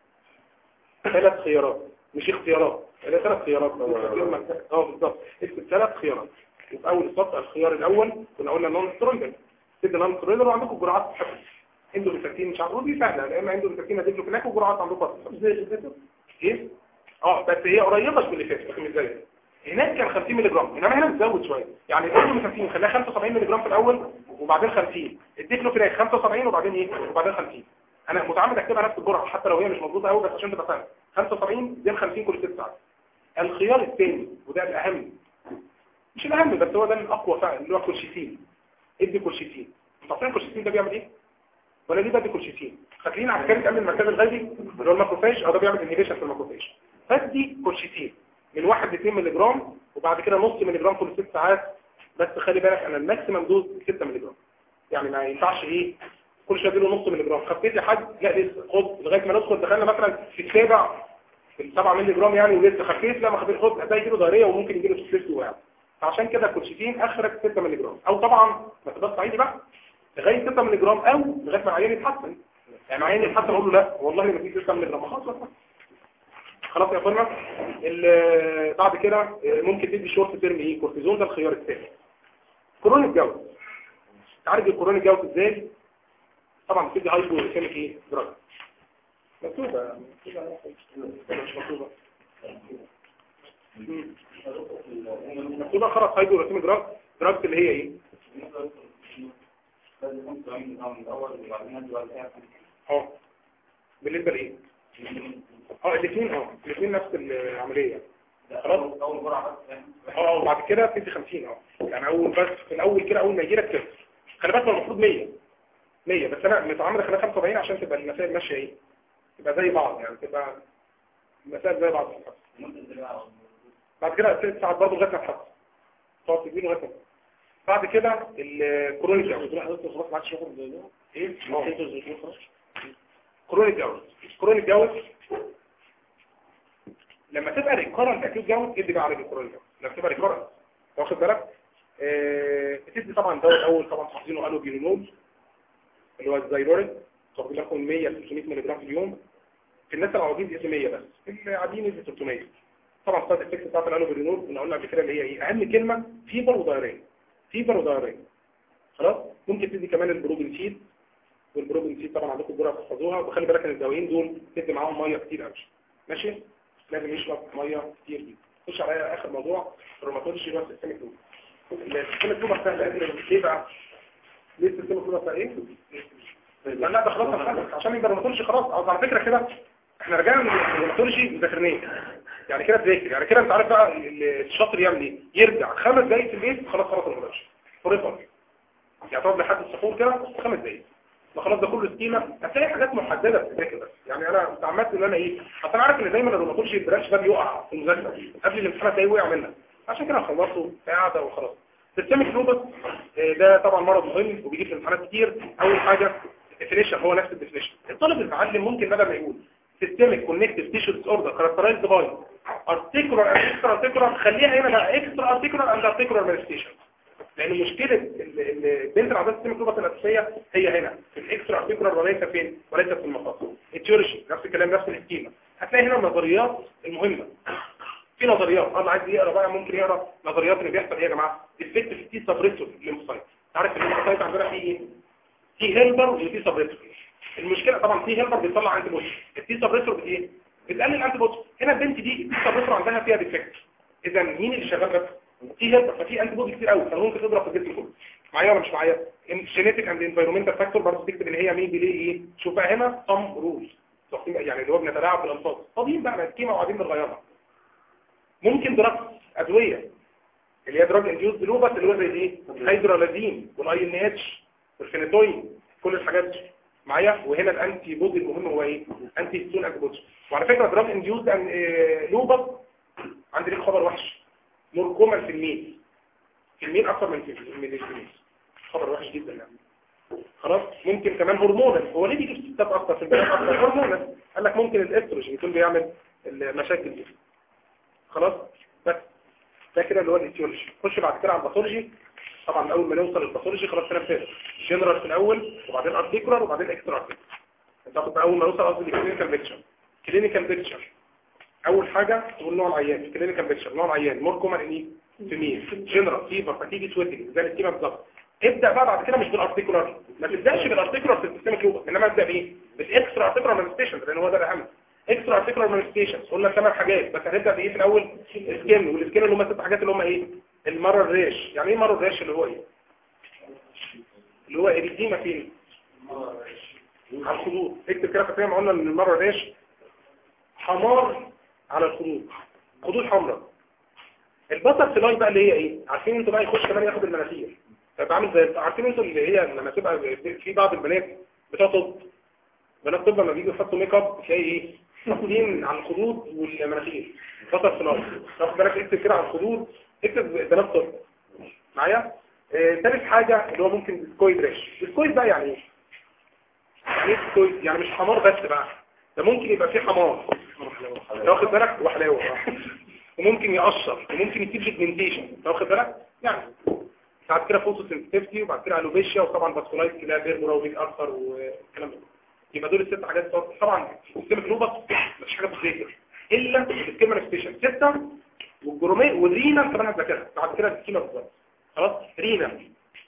ثلاث خيارات مش اختيارات ده ثلاث خيارات اه بالظبط اكتب ثلاث خيارات وفي اول السطر الخيار الاول كنا قلنا نون سترويدال تدي نون سترويدال وعندكم جرعات حفظ اندوميثاكين مش عارف دي سهله لان اندوميثاكين هتدي هناك وجرعات عندكم ايه اه بس هي قريبه من اللي فاتت لكن مش زي هناك كان 50 مللي جرام انما هنا متزود شويه يعني الاندوميثاكين خلاها 75 مللي جرام في الاول وبعدين 50 الديكلوفيناك 75 وبعدين ايه وبعدين 50 انا متعمد اكتبها نفس الجرعه حتى لو هي مش مظبوطه قوي بس عشان تبقى فاهم 75 دي 50 كل 6 ساعات الخيار الثاني وده الاهم مش الاهم بس هو ده الاقوى فعلا اللي هو كولشيسين ادي كولشيسين انتوا عارفين الكولشيسين ده بيعمل ايه ولا ليه بدي كولشيسين فاكرين عسكري امن المركز الغازي اللي هو الماكروفاج او ده بيعمل انهيبيشن في الماكروفاج فدي كولشيسين من 1 ل 2 مللي جرام وبعد كده نص مللي جرام كل 6 ساعات بس خلي بالك انا الماكسيمم دوز 6 مللي جرام يعني ما ينفعش ايه كل شويه اديله نص مللي جرام خفيت يا حاج لا لسه خد لغايه ما ندخل دخلنا مثلا في السابع في ال 7 مللي جرام يعني ولسه خفيت لا ما خفيت خد هتلاقي يجيله ضريره وممكن يجيله سوفليكس وقع فعشان كده الكولشيتين اخرك 6 مللي جرام او طبعا ما تبقاش صعيدي بقى لغايه 6 مللي جرام او لغايه ما العيان يتحسن يعني العيان يتحسن اقول له لا والله ما فيش 6 مللي جرام خلاص بس خلاص يا اخوانا بعد كده ممكن تدي شورت تيرم ايه كورتيزون ده الخيار الثاني كورونا الجوز تعالج الكورونا الجوز ازاي طبعا بتدي هايبو ريسيميك ايه دراج مكتوبة مكتوبة مش مكتوبة مم. مكتوبة خلاص هايدو رسم دراج دراج اللي هي ايه اه بالنسبة لايه اه الاثنين اه الاثنين نفس العملية خلاص اه وبعد كده بتدي 50 اه يعني اول بس في الاول كده اول ما يجي لك كده خلي بالك هو المفروض 100 100 بس انا متعامل خلال 75 عشان تبقى المسائل ماشيه ايه تبقى زي بعض يعني تبقى المسائل زي بعض في الحفظ بعد كده ست ساعات برضه لغايه ما تحفظ تقعد تجيب لغايه ما تحفظ. بعد كده الكرونيك اوت خلاص ما عادش ياخد ايه كرونيك اوت كرونيك اوت لما تبقى ريكورنت اكيد جاوت ادي بقى على الكرونيك اوت لما تبقى ريكورنت واخد بالك آه، بتدي طبعا دواء الاول طبعا حافظينه قالوا بيونول اللي هو الزايلوريد تاخد لكم 100 300 ملغ في اليوم في الناس العواجيز دي 100 بس العاديين يدي 300 طبعا السايد افكت بتاعت الالوبرينول كنا قلنا قبل كده اللي هي ايه اهم كلمه فيبر ودايرين فيبر ودايرين خلاص ممكن تدي كمان البروبين سيد والبروبين سيد طبعا عندكم الجرعه تحفظوها وخلي بالك ان الدوايين دول تدي معاهم ميه كتير قوي ماشي لازم يشرب ميه كتير جدا خش على اخر موضوع الروماتولوجي اللي هو السيستميك لوب السيستميك لوب سهل قوي ليه بقى ليه السيستميك لوب سهل ايه لا لا ده خلاص هنخلص عشان يبقى الروماتولوجي خلاص أو على فكره كده احنا رجعنا من الروماتولوجي مذاكرين يعني كده تذاكر يعني كده انت عارف بقى الشاطر يعمل ايه يرجع خمس دقايق في البيت خلاص خلاص الروماتولوجي فريفر يعني تقعد لحد السحور كده خمس دقايق ما خلاص ده كله سكيمه هتلاقي حاجات محدده بتذاكر بس يعني انا اتعمدت ان انا ايه اصل انا عارف ان دايما الروماتولوجي البراش ده بيقع في المذاكره قبل الامتحان تلاقيه وقع منك عشان كده خلصته قاعده وخلاص سيستميك لوبس آه، ده طبعا مرض مهم وبيجي في الامتحانات كتير اول حاجه الديفينيشن هو نفس الديفينيشن الطالب المعلم ممكن بدل ما يقول سيستميك كونكتيف تيشو ديس اوردر كاركترايزد باي ارتيكولار اند اكسترا ارتيكولار خليها هنا بقى اكسترا ارتيكولار اند ارتيكولار مانيفستيشن لان مشكله ال- ال- البنت اللي عندها سيستميك لوبس الاساسيه هي هنا في الاكسترا ارتيكولار وليس فين وليس في المفاصل التيوريجي نفس الكلام نفس السكيما هتلاقي هنا النظريات المهمه في نظريات الله عايز يقرا بقى ممكن يقرا نظريات اللي بيحصل ايه يا جماعه الفكت في التي سبريسور للمصايد عارف الليمفوسايت عندنا فيه ايه تي هيلبر وتي سبريسور المشكله طبعا تي هيلبر بيطلع انتي بودي التي سبريسور بت ايه بتقلل الانتي بودي هنا البنت دي التي سبريسور عندها فيها ديفكت اذا مين اللي شغال بس تي هيلبر ففي انتي بودي كتير قوي فممكن تضرب في الجسم كله معايا ولا مش معايا الجينيتك اند انفيرومنتال فاكتور برضه تكتب ان هي مين بليه ايه شوف بقى هنا صم رول يعني اللي هو بنتلاعب بالالفاظ فاضيين بقى الكيمه وقاعدين بنغيرها ممكن دراج ادويه اللي هي دراج انديوز لوبس اللي هو زي ايه هيدرالازين والاي ان اتش والفينيتوين كل الحاجات دي معايا وهنا الانتي بودي المهم هو ايه انتي ستون انتي وعلى فكره دراج انديوز لوبس عندي ليك خبر وحش مور كومن في الميل في الميل اكثر من في من الفيميل خبر وحش جدا يعني خلاص ممكن كمان هرمونال هو ليه بيجي في الستات اكتر في البنات اكتر هرمونال قال لك ممكن الاستروجين يكون بيعمل المشاكل دي خلاص بس ده كده اللي هو الايتيولوجي خش بعد كده على الباثولوجي طبعا اول ما نوصل للباثولوجي خلاص كلام فارغ جنرال في الاول وبعدين ارتيكولار وبعدين اكسترا ارتيكولار انت تاخد اول ما نوصل قصدي الكلينيكال بيكتشر كلينيكال بيكتشر اول حاجه تقول نوع العيان كلينيكال بيكتشر نوع العيان مور كومن ان ايه فيميل جنرال فيفر فاتيجي سويتنج زي الكيما بالظبط ابدا بقى بعد كده مش بالارتيكولار ما تبداش بالارتيكولار في السيستم كيوبا انما ابدا بايه بالاكسترا ارتيكولار مانيفستيشن لان هو ده الاهم اكسترا ارتيكولار مانيفستيشنز قلنا ثمان حاجات بس هنبدا بايه في الاول السكين والسكين اللي هم ست حاجات اللي هم ايه المره الريش يعني ايه مره الريش اللي هو ايه اللي هو اريديما فين على الخدود اكتب كده فاكرين ما قلنا ان المره الريش حمار على الخدود خدود حمراء البطر فلاي بقى اللي هي ايه عارفين انتوا بقى يخش كمان ياخد المناخير طب عامل زي عارفين انتوا اللي هي لما تبقى في بعض البنات بتوع طب بنات طب لما بيجوا يحطوا ميك اب تلاقي ايه حاطين على الخدود والمناخير بطر فلاي تاخد بالك اكتب كده على الخدود اكتب بنات طب معايا آه، ثالث حاجه اللي هو ممكن سكويد ريش السكويد بقى يعني ايه يعني ايه سكويد يعني مش حمار بس بقى ده ممكن يبقى فيه حمار تاخد بالك وحلاوه وممكن يقشر وممكن يسيب بيجمنتيشن تاخد بالك يعني بعد كده فوتو سنسيتيفيتي وبعد كده الوبيشيا وطبعا باسكولايت كده بيرمورا وبيج ارثر والكلام ده يبقى دول الست حاجات طبعا سيستم جلوبس مفيش حاجه بتذاكر الا السكيما مانيفستيشن سته والجرومي والرينا كمان هتذاكرها بعد كده السكيما بالظبط خلاص رينا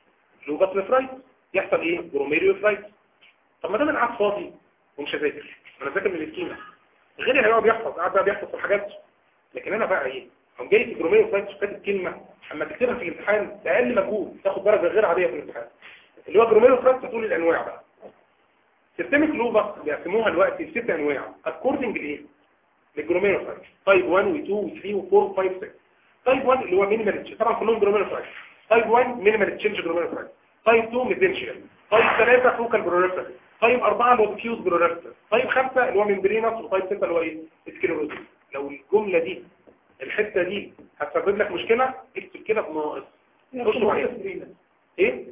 لوبس نفرايت يحصل ايه جروميريو فرايت طب ما دام انا قاعد فاضي ومش هذاكر انا ذاكر من السكيما غيري هيقعد يحفظ قاعد بقى بيحفظ في الحاجات لكن انا بقى ايه هم جاي في جروميه وفايت كاتب كلمه اما تكتبها في الامتحان باقل مجهود تاخد درجه غير عاديه في الامتحان اللي هو جروميه وفايت تقول الانواع بقى سيستمك لوبا بيقسموها دلوقتي لست انواع اكوردنج لايه للجروميه وفايت تايب 1 و2 و3 و4 و5 6 تايب 1 اللي هو مينيمال طبعا كلهم جروميه وفايت تايب 1 مينيمال تشينج جروميه وفايت تايب 2 ميزنشيال تايب 3 فوكال بروليفر تايب 4 اللي هو ديفيوز بروليفر تايب 5 اللي هو ممبرينس وتايب 6 اللي هو ايه سكليروزيس لو الجمله دي الحته دي هتسبب لك مشكله اكتب كده بناقص خش معايا ايه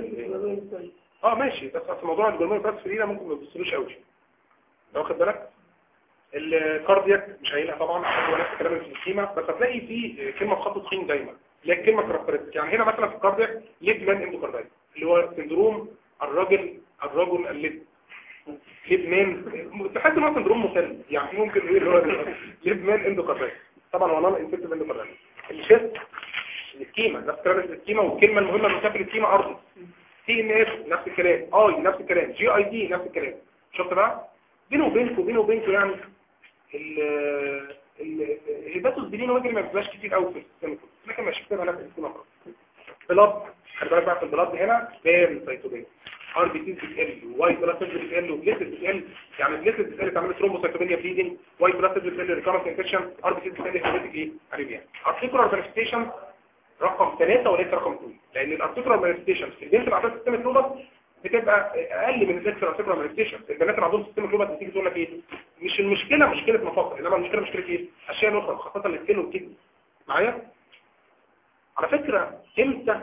اه ماشي بس في موضوع الجلومير بس فرينا ممكن ما تبصلوش قوي لو واخد بالك الكاردياك مش هيلاقي طبعا عشان هو نفس الكلام اللي في السكيما بس هتلاقي في كلمه بخط تخين دايما اللي هي الكلمه كاركترستيك يعني هنا مثلا في الكاردياك ليد مان اندوكاردايت اللي هو سندروم الراجل الرجل الليد ليد مان تحس ان هو سندروم مسلي يعني ممكن ايه اللي هو ليد مان اندوكاردايت طبعا هو نون انفكتيف اندوكاردايت الشيست السكيما نفس الكلام في السكيما والكلمه المهمه اللي في السكيما ارضي سي ان اس نفس الكلام اي نفس الكلام جي اي دي نفس الكلام شفت بقى بينه وبينكم بينه وبينكم يعني ال الهيباتوس بلين وجري ما بيبقاش كتير قوي في السيستم لكن مش بتبقى نفس السيستم اخر بلاد خلي بالك بقى في البلاد هنا باري سيتوبين ار بي سي بتقل واي بلاد سيلز بتقل وبليتد بتقل يعني بليتد بتقل تعمل ثرومبوسيتوبينيا بليدنج واي بلاد سيلز بتقل ريكارنت انفكشن ار بي سي بتقل هيماتيك ايه اريبيا ارتيكولار مانيفستيشن رقم 3 وليس رقم 2 لان الارتيكولار مانيفستيشن في البنت اللي عندها سيستم كلوبس بتبقى اقل من الاكسترا ارتيكولار مانيفستيشن البنات اللي عندهم سيستم كلوبس بتيجي تقول لك ايه مش المشكله مشكله مفاصل انما المشكله مشكله ايه اشياء اخرى خاصه السكين والكدني معايا على فكره امتى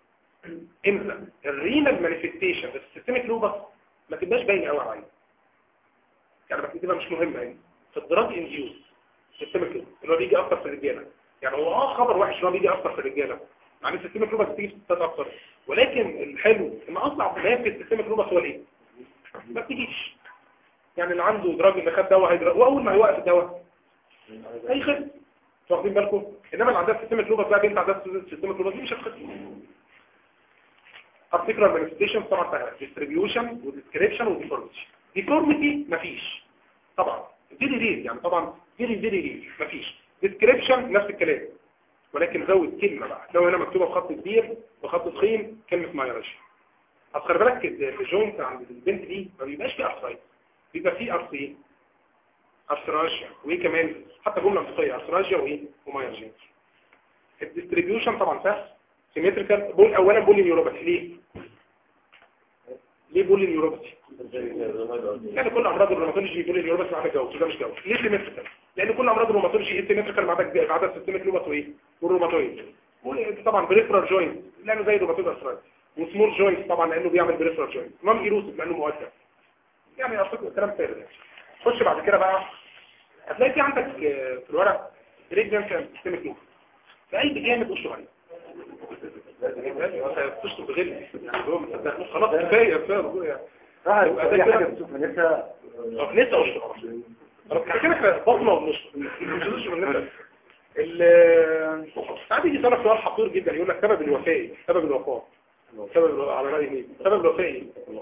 امتى الرينال مانيفستيشن في السيستم كلوبس ما تبقاش باينه قوي عليا يعني بس تبقى مش مهمه يعني في الدراج انديوز سيستم كلوبس اللي هو بيجي اكتر في الرجاله يعني هو اه خبر وحش ان هو بيجي اكتر في الرجاله مع ان السيستم كلوبس بتيجي في الستات اكتر ولكن الحلو ان اصعب ما في السيستم كلوبس هو الايه ما بتجيش يعني اللي عنده دراج اللي خد دواء هيدرا واول ما هيوقف الدواء هيخف واخدين بالكم انما اللي عندها سيستم كلوبس بقى بنت عندها سيستم كلوبس دي مش هتخف ارتيكولار مانيفستيشن طبعا سهله ديستريبيوشن وديسكريبشن وديفورميتي ديفورميتي مفيش طبعا فيري رير يعني طبعا فيري فيري رير مفيش ديسكريبشن نفس الكلام ولكن زود كلمة بقى لو هنا مكتوبة بخط كبير بخط تخين كلمة مايرش اصل خلي بالك الجوينت عند البنت دي ما بيبقاش فيه ارثرايت بيبقى فيه ارثي ارثراجيا وايه كمان حتى جملة منطقية ارثراجيا وايه ومايرجيا الديستريبيوشن طبعا سهل سيمتريكال بول اولا بول نيوروباثي ليه ليه بول نيوروباثي يعني كل امراض الروماتولوجي بول نيوروباثي ما عدا جوز وده مش جوز ليه سيمتريكال لان كل امراض الروماتولوجي سيمتريكال ما عدا ما عدا السيستميك لوباث وايه والروماتويد طبعا بريفرال جوينت لانه زي الروماتويد ارثرايتس وسمول جوينت طبعا لانه بيعمل بريفرال جوينت نون ايروسيف لانه مؤثر يعني اعتقد الكلام فارغ خش بعد كده بقى هتلاقي في عندك في الورق ريجنال سيستميك لوب فاي جامد وشه عليه تشطب بغل يعني هو مصدق خلاص كفايه كفايه لسه لسه وشه خلاص كده بطنه ونص مش من نفسك ساعات يجي يسألك سؤال حقير جدا يقول لك سبب الوفاة سبب الوفاة سبب الو... على رأي مين سبب الوفاة ايه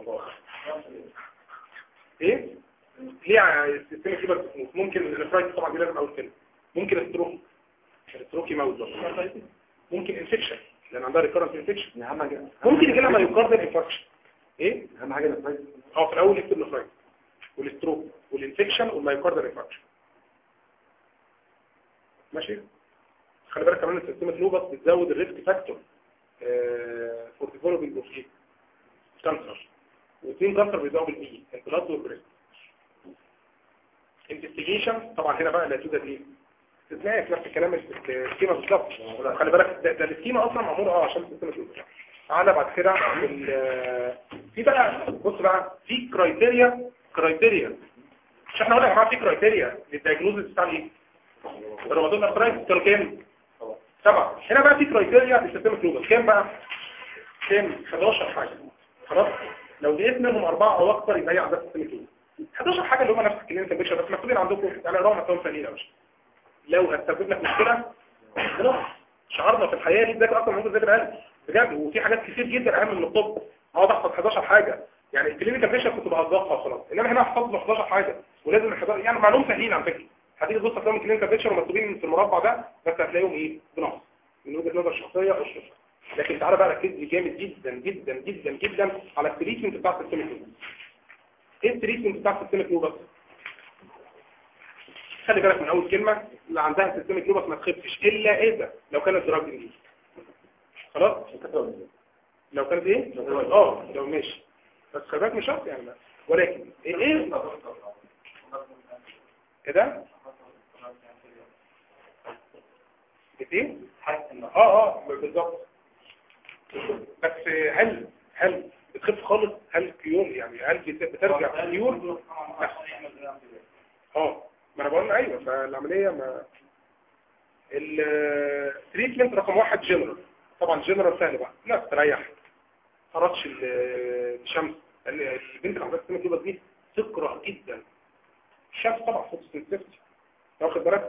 ايه ليه السيستم كده ممكن الفرايت طبعا دي لازم اول كلمه ممكن الستروك الستروك يموت ممكن انفكشن لان عندها ريكورنت انفكشن ممكن يجي لها مايوكاردال انفكشن ايه اهم حاجه الفرايت اه في الاول يكتب الفرايت والستروك والانفكشن والمايوكاردال انفكشن ماشي خلي بالك كمان السيستم اللوبس بتزود الريسك فاكتور فور ديفلوبينج اوف ايه كانسر واثنين كانسر بيزودوا بالاي البلاد والبريست انفستيجيشن طبعا هنا بقى لا توجد ايه استثناء في نفس الكلام السكيما بالظبط خلي بالك ده, ده السكيما اصلا معموله اه عشان السيستم اللوبس تعالى بعد كده في بقى بص بقى في كرايتيريا كرايتيريا مش احنا قلنا يا جماعه في كرايتيريا للدايجنوزس بتاع ايه الروماتويد ارثرايتس كانوا كام سبعة هنا بقى في كرايتيريا للسيستم الكلوبال كام بقى كام 11 حاجة خلاص لو لقيت منهم أربعة أو أكثر يبقى هي عندها سيستم الكلوبال 11 حاجة اللي هم نفس الكلينيكال بيكشر بس مكتوبين عندكم يعني اقراهم هتلاقيهم ثانيين يا باشا لو هتسبب لك مشكلة خلاص شعارنا في الحياة دي ذاكر أصلا موجود ذاكر قلب بجد وفي حاجات كتير جدا أهم من الطب اقعد احفظ 11 حاجة يعني الكلينيكال بيشن كنت بهزقها وخلاص انما هنا هحفظ له 11 حاجه ولازم الحضار يعني معلوم سهلين على فكره هتيجي تبص هتلاقيهم الكلينيكال بيشن ومكتوبين في المربع ده بس هتلاقيهم ايه بنقص من وجهه نظر شخصيه او شخصيه لكن تعالى بقى ركز لي جامد جدا جدا جدا جدا على التريتمنت بتاع السيستميك لوبس ايه التريتمنت بتاع السيستميك لوبس خلي بالك من اول كلمه اللي عندها سيستميك لوبس ما تخفش الا اذا لو كانت دراج انجليزي خلاص لو كانت ايه اه لو ماشي بس خلي بالك مش شرط يعني ولكن ايه ايه ايه ده ايه اه اه بالظبط بس هل هل بتخف خالص هل كيور يعني هل بت- بترجع كيور اه ما انا بقول ايوه فالعمليه ما التريتمنت رقم واحد جنرال طبعا جنرال سهل بقى لا تريح فرطش ال- الشمس لان البنت اللي عندها سيستم الجوبه دي تكره جدا الشمس طبعا فوتوسنسيتي واخد بالك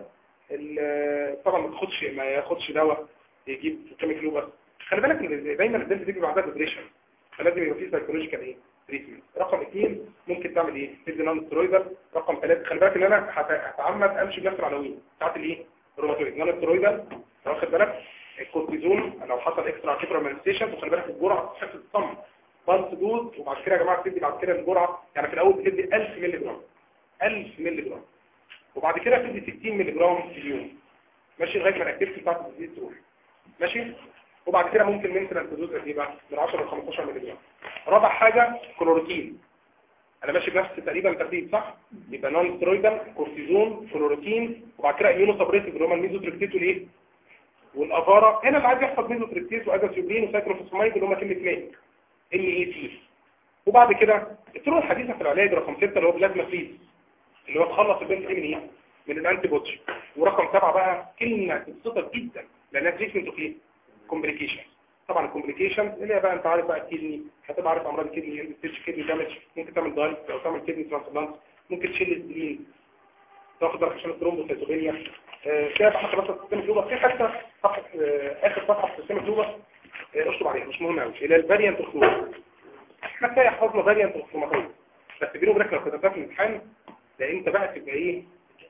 ال- طبعا ما تاخدش ما ياخدش دواء يجيب كيميكال لوبس خلي بالك ان دايما البنت دي بيبقى عندها ديبريشن فلازم يبقى في سايكولوجيكال ايه تريتمنت رقم اثنين ممكن تعمل ايه تدي نون سترويدال رقم ثلاثة خلي بالك ان انا هت- هتعمد امشي بنفس العناوين بتاعت الايه الروماتويد نون سترويدال واخد بالك الكورتيزون لو حصل اكسترا ارتيكولار مانيفستيشن وخلي بالك الجرعه تحس الصم بالس دوز وبعد كده يا جماعه بتدي بعد كده الجرعه يعني في الاول بتدي 1000 مللي جرام 1000 مللي جرام وبعد كده بتدي 60 مللي جرام في اليوم ماشي لغايه ما الاكتيفيتي بتاعت الديزيز تروح ماشي وبعد كده ممكن مينتنس دوز قد ايه بقى من 10 ل 15 مللي جرام رابع حاجه كلوروكين انا ماشي بنفس تقريبا الترتيب صح يبقى نون سترويدال كورتيزون كلوروكين وبعد كده اميونو سبريسيف اللي هم الميزوتريكتيت والايه والافاره هنا اللي عايز يحفظ ميزوتريكتيت وازاسيوبرين وسايكلوفوسفاميد اللي هم كلمه ميك ام اي تي وبعد كده الطرق الحديثه في العلاج رقم 6 اللي هو بلازما فريز اللي هو تخلص البنت دي من ايه من الانتي بودي ورقم سبعة بقى كلمه تبسطك جدا لانها تريتمنت اوف ايه كومبليكيشن طبعا الكومبليكيشن اللي هي بقى انت عارف بقى الكدني هتبقى عارف امراض الكدني ستيج كدني دامج ممكن تعمل دايت او تعمل كدني ترانسبلانت ممكن تشيل السبلين تاخد بالك عشان الثرومبوسيتوبينيا آه، كده بقى حتى بس السيستم الجلوبس في حتى صفحه آه، اخر صفحه في السيستم الجلوبس آه، اشطب عليها مش مهم قوي اللي هي الفاريانت اوف احنا كده حفظنا فاريانت اوف بس بيني وبينك لو كتبتها في الامتحان ده انت بقى تبقى ايه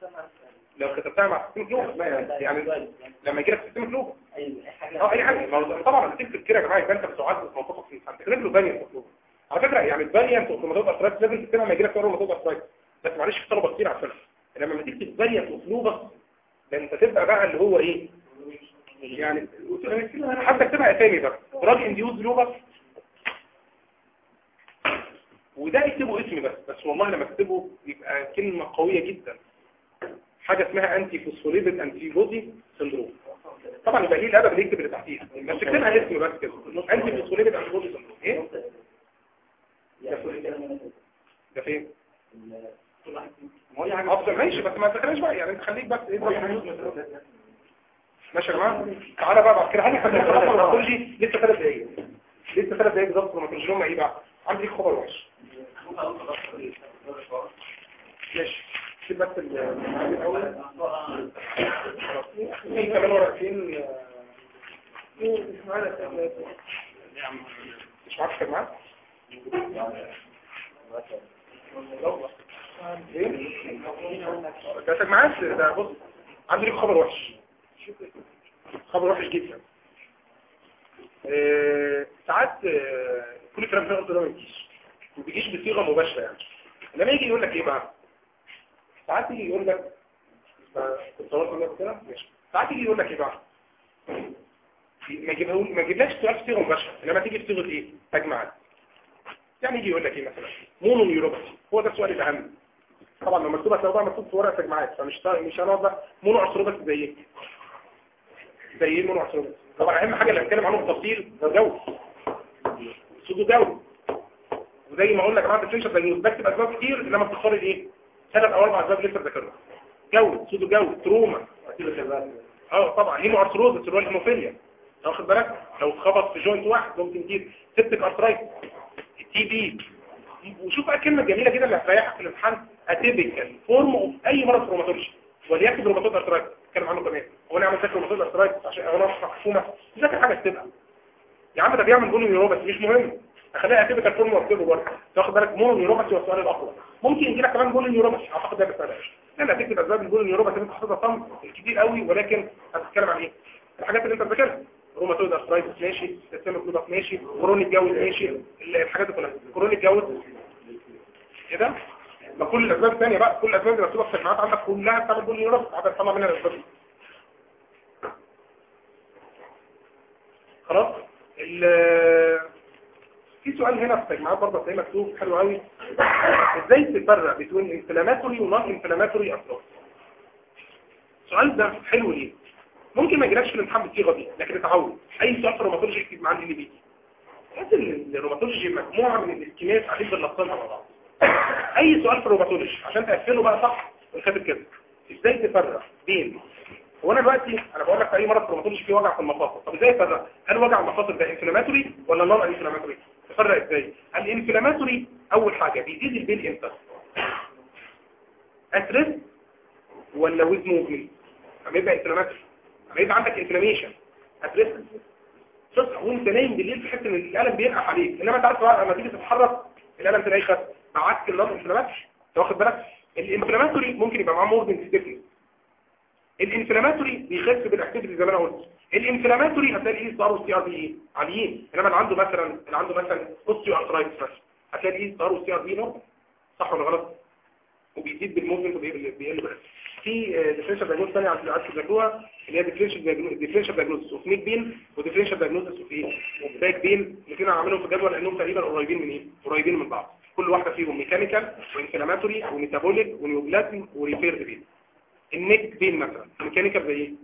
لو كتبتها مع السيستم الجلوبس يعني لما يجي لك سيستم الجلوبس اه اي حاجه ما هو طبعا بتكتب كده يا جماعه يبقى انت بتعزز موقفك في الامتحان تكتب له فاريانت اوف على فكره يعني الفاريانت اوف روماتويد ارثرايتس لازم تكتبها لما يجي لك روماتويد ارثرايتس بس معلش في طلبه كتير عارفينها انما لما تكتب فاريانت اوف لوبس ده انت تبقى بقى اللي هو ايه يعني حتى اكتبها اسامي بقى راجل انديوز لوبس وده اكتبه اسمي بس بس والله لما اكتبه يبقى كلمة قوية جدا حاجة اسمها انتي فوسفوليبيد انتي بودي سندروم طبعا يبقى ليه الادب اللي يكتب اللي تحتيها بس اكتبها اسم بس كده انتي فوسفوليبيد انتي بودي سندروم ايه ده فين افضل ماشي بس ما تخليش بقى يعني انت خليك بس ايه ماشي يا جماعه تعالى بقى بعد كده هل احنا بنقول لي لسه ثلاث دقايق لسه ثلاث دقايق بالظبط لما ترجمهم ايه بقى عندي ليك خبر وحش ماشي شيل بس ال- الاول في كمان ورقتين مش معاك كده معاك ايه ده معاك ده بص عندي ليك خبر وحش خبر وحش جدا آه، ساعات آه، كل الكلام اللي أنا قلته ده ما بيجيش ما بيجيش بصيغه مباشره يعني لما يجي يقول لك ايه بقى ساعات يجي يقول لك كنت صورت الناس كده ماشي ساعات يجي يقول لك ايه بقى ما يجيبه ما يجيبلاش سؤال بصيغه مباشره انما تيجي بصيغه ايه تجمعات يعني يجي يقول لك ايه مثلا مونو نيوروباثي هو ده السؤال الاهم طبعا لو مكتوب هتلاقوها مكتوب في ورقه تجمعات فمش مش هنقعد بقى مونو ارثروباثي زي ايه زي ايه مونو ارثروباثي طبعا اهم حاجه اللي هنتكلم عنه بالتفصيل ده جو سودو جو وزي ما قلنا يا جماعه الفينشر زي بكتب اسباب كتير انما بتختار الايه ثلاث او اربع اسباب لسه ذاكرها جو سودو جو تروما اه طبعا هيمو ارثروزس اللي هو الهيموفيليا واخد بالك لو اتخبط في جوينت واحد ممكن يجيب سيبتك ارثرايتس تي بي وشوف بقى الكلمه الجميله كده اللي هتريحك في الامتحان اتيبيكال فورم اوف اي مرض روماتولوجي وليكن روماتويد ارثرايتس اتكلم عنه كمان هو نعمل ذاكر روماتويد ارثرايتس عشان انا مش محكومه ذاكر حاجه تبقى يا عم ده بيعمل بولي نيورو بس مش مهم خليها تبقى الفورم واكتبه برضه تاخد بالك مونو نيوروباثي هو السؤال الاقوى ممكن يجي لك كمان بول نيوروباثي اعتقد ده بلاش انا هتكتب اسباب البول نيوروباثي انت حاططها صم كتير قوي ولكن هتتكلم عن ايه الحاجات اللي انت بتذاكرها روماتويد ارثرايتس ماشي سيستم كلوباك ماشي كرونيك جوز ماشي الحاجات دي كلها كرونيك جوز ايه ده ما كل الاسباب الثانيه بقى كل الاسباب اللي مكتوبه في التجمعات عندك كلها بتعمل بول نيوروباثي عدد طبعا منها الاسباب دي خلاص في سؤال هنا في التجمعات برضه هتلاقيه مكتوب حلو قوي ازاي تفرق بين انفلاماتوري ونون انفلاماتوري ابروش السؤال ده حلو ليه ممكن ما يجيلكش في الامتحان بالصيغه دي لكن اتعود اي سؤال في الروماتولوجي اكتب معاه اللي بيجي تحس ان الروماتولوجي مجموعه من الاسكيمات قاعدين بنلطمها مع بعض اي سؤال في الروماتولوجي عشان تقفله بقى صح ونخبط كده ازاي تفرق بين هو انا دلوقتي انا بقول لك في اي مرض في الروماتولوجي فيه وجع في المفاصل طب ازاي افرق هل وجع المفاصل ده انفلاماتوري ولا نون انفلاماتوري تفرق ازاي الانفلاماتوري اول حاجه بيزيد البين امتى اترس ولا ويز موفمنت لما يبقى انفلاماتوري لما يبقى عندك انفلاميشن اترس تصحى وانت نايم بالليل تحس ان الالم بينقح عليك انما انت عارف لما تيجي تتحرك الالم تلاقيه خف معاك النون انفلاماتوري انت واخد بالك الانفلاماتوري ممكن يبقى معاه موفمنت ستيفنس الانفلاماتوري بيخف بالاكتيفيتي زي ما انا قلت الانفلاماتوري هتلاقي الاي ار والسي ار بي ايه عاليين انما اللي عنده مثلا اللي عنده مثلا اوستيو ارثرايتس مثلا هتلاقي الاي ار والسي ار بي نورمال صح ولا غلط وبيزيد بالموفمنت وبيقل بس في ديفرنشال دايجنوز ثانيه على العكس ذاكروها اللي هي ديفرنشال ديفرنشال دايجنوز اوف نيك بين وديفرنشال دايجنوز اوف ايه اوف باك بين الاثنين عاملهم في جدول لانهم تقريبا قريبين من ايه قريبين من بعض كل واحده فيهم ميكانيكال وانفلاماتوري وميتابوليك ونيوبلازم وريفيرد بين النيك بين مثلا ميكانيكال زي ايه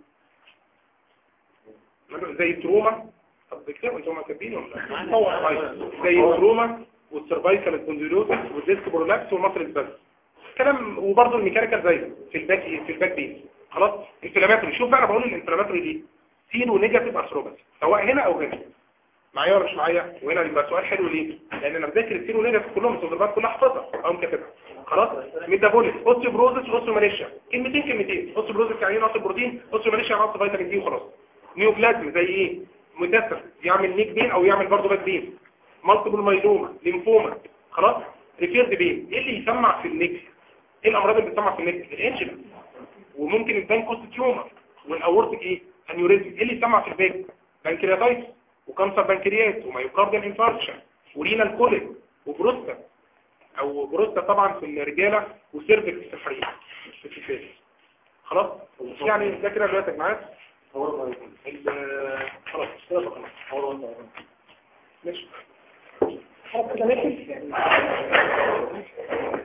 زي التروما طب كده انتوا كاتبين ولا زي التروما والسيرفايكال سبونديلوسيس والديسك برولابس والمصل بس كلام وبرضه الميكانيكال زي في الباك في الباك بين خلاص انفلاماتوري شوف بقى انا بقول الانفلاماتوري دي سيرو نيجاتيف ارثروباث سواء هنا او هنا معايا ولا مش معايا وهنا يبقى سؤال حلو ليه لان انا بذاكر السيرو نيجاتيف كلهم التدريبات كلها حافظها او كاتبها خلاص ميتابوليك اوستيوبروزس اوستيوماليشيا كلمتين كلمتين اوستيوبروزس يعني نقص البروتين اوستيوماليشيا نقص فيتامين دي وخلاص نيوبلازم زي ايه متسف يعمل نيك بين او يعمل برضه باك بين مالتيبل مايلوما ليمفوما خلاص ريفيرد بين ايه اللي يسمع في النيك ايه الامراض اللي بتسمع في النيك الانجلا وممكن البانكوست تيومر والاورتيك ايه انيوريزم ايه اللي يسمع في الباك بانكرياتايتس وكانسر بنكرياس ومايوكارديال انفاركشن ورينال كوليك وبروستا او بروستا طبعا في الرجاله وسيرفكس في الحريم في الستات خلاص يعني ده كده دلوقتي يا جماعه خلاص كده خلاص ماشي خلاص كده ماشي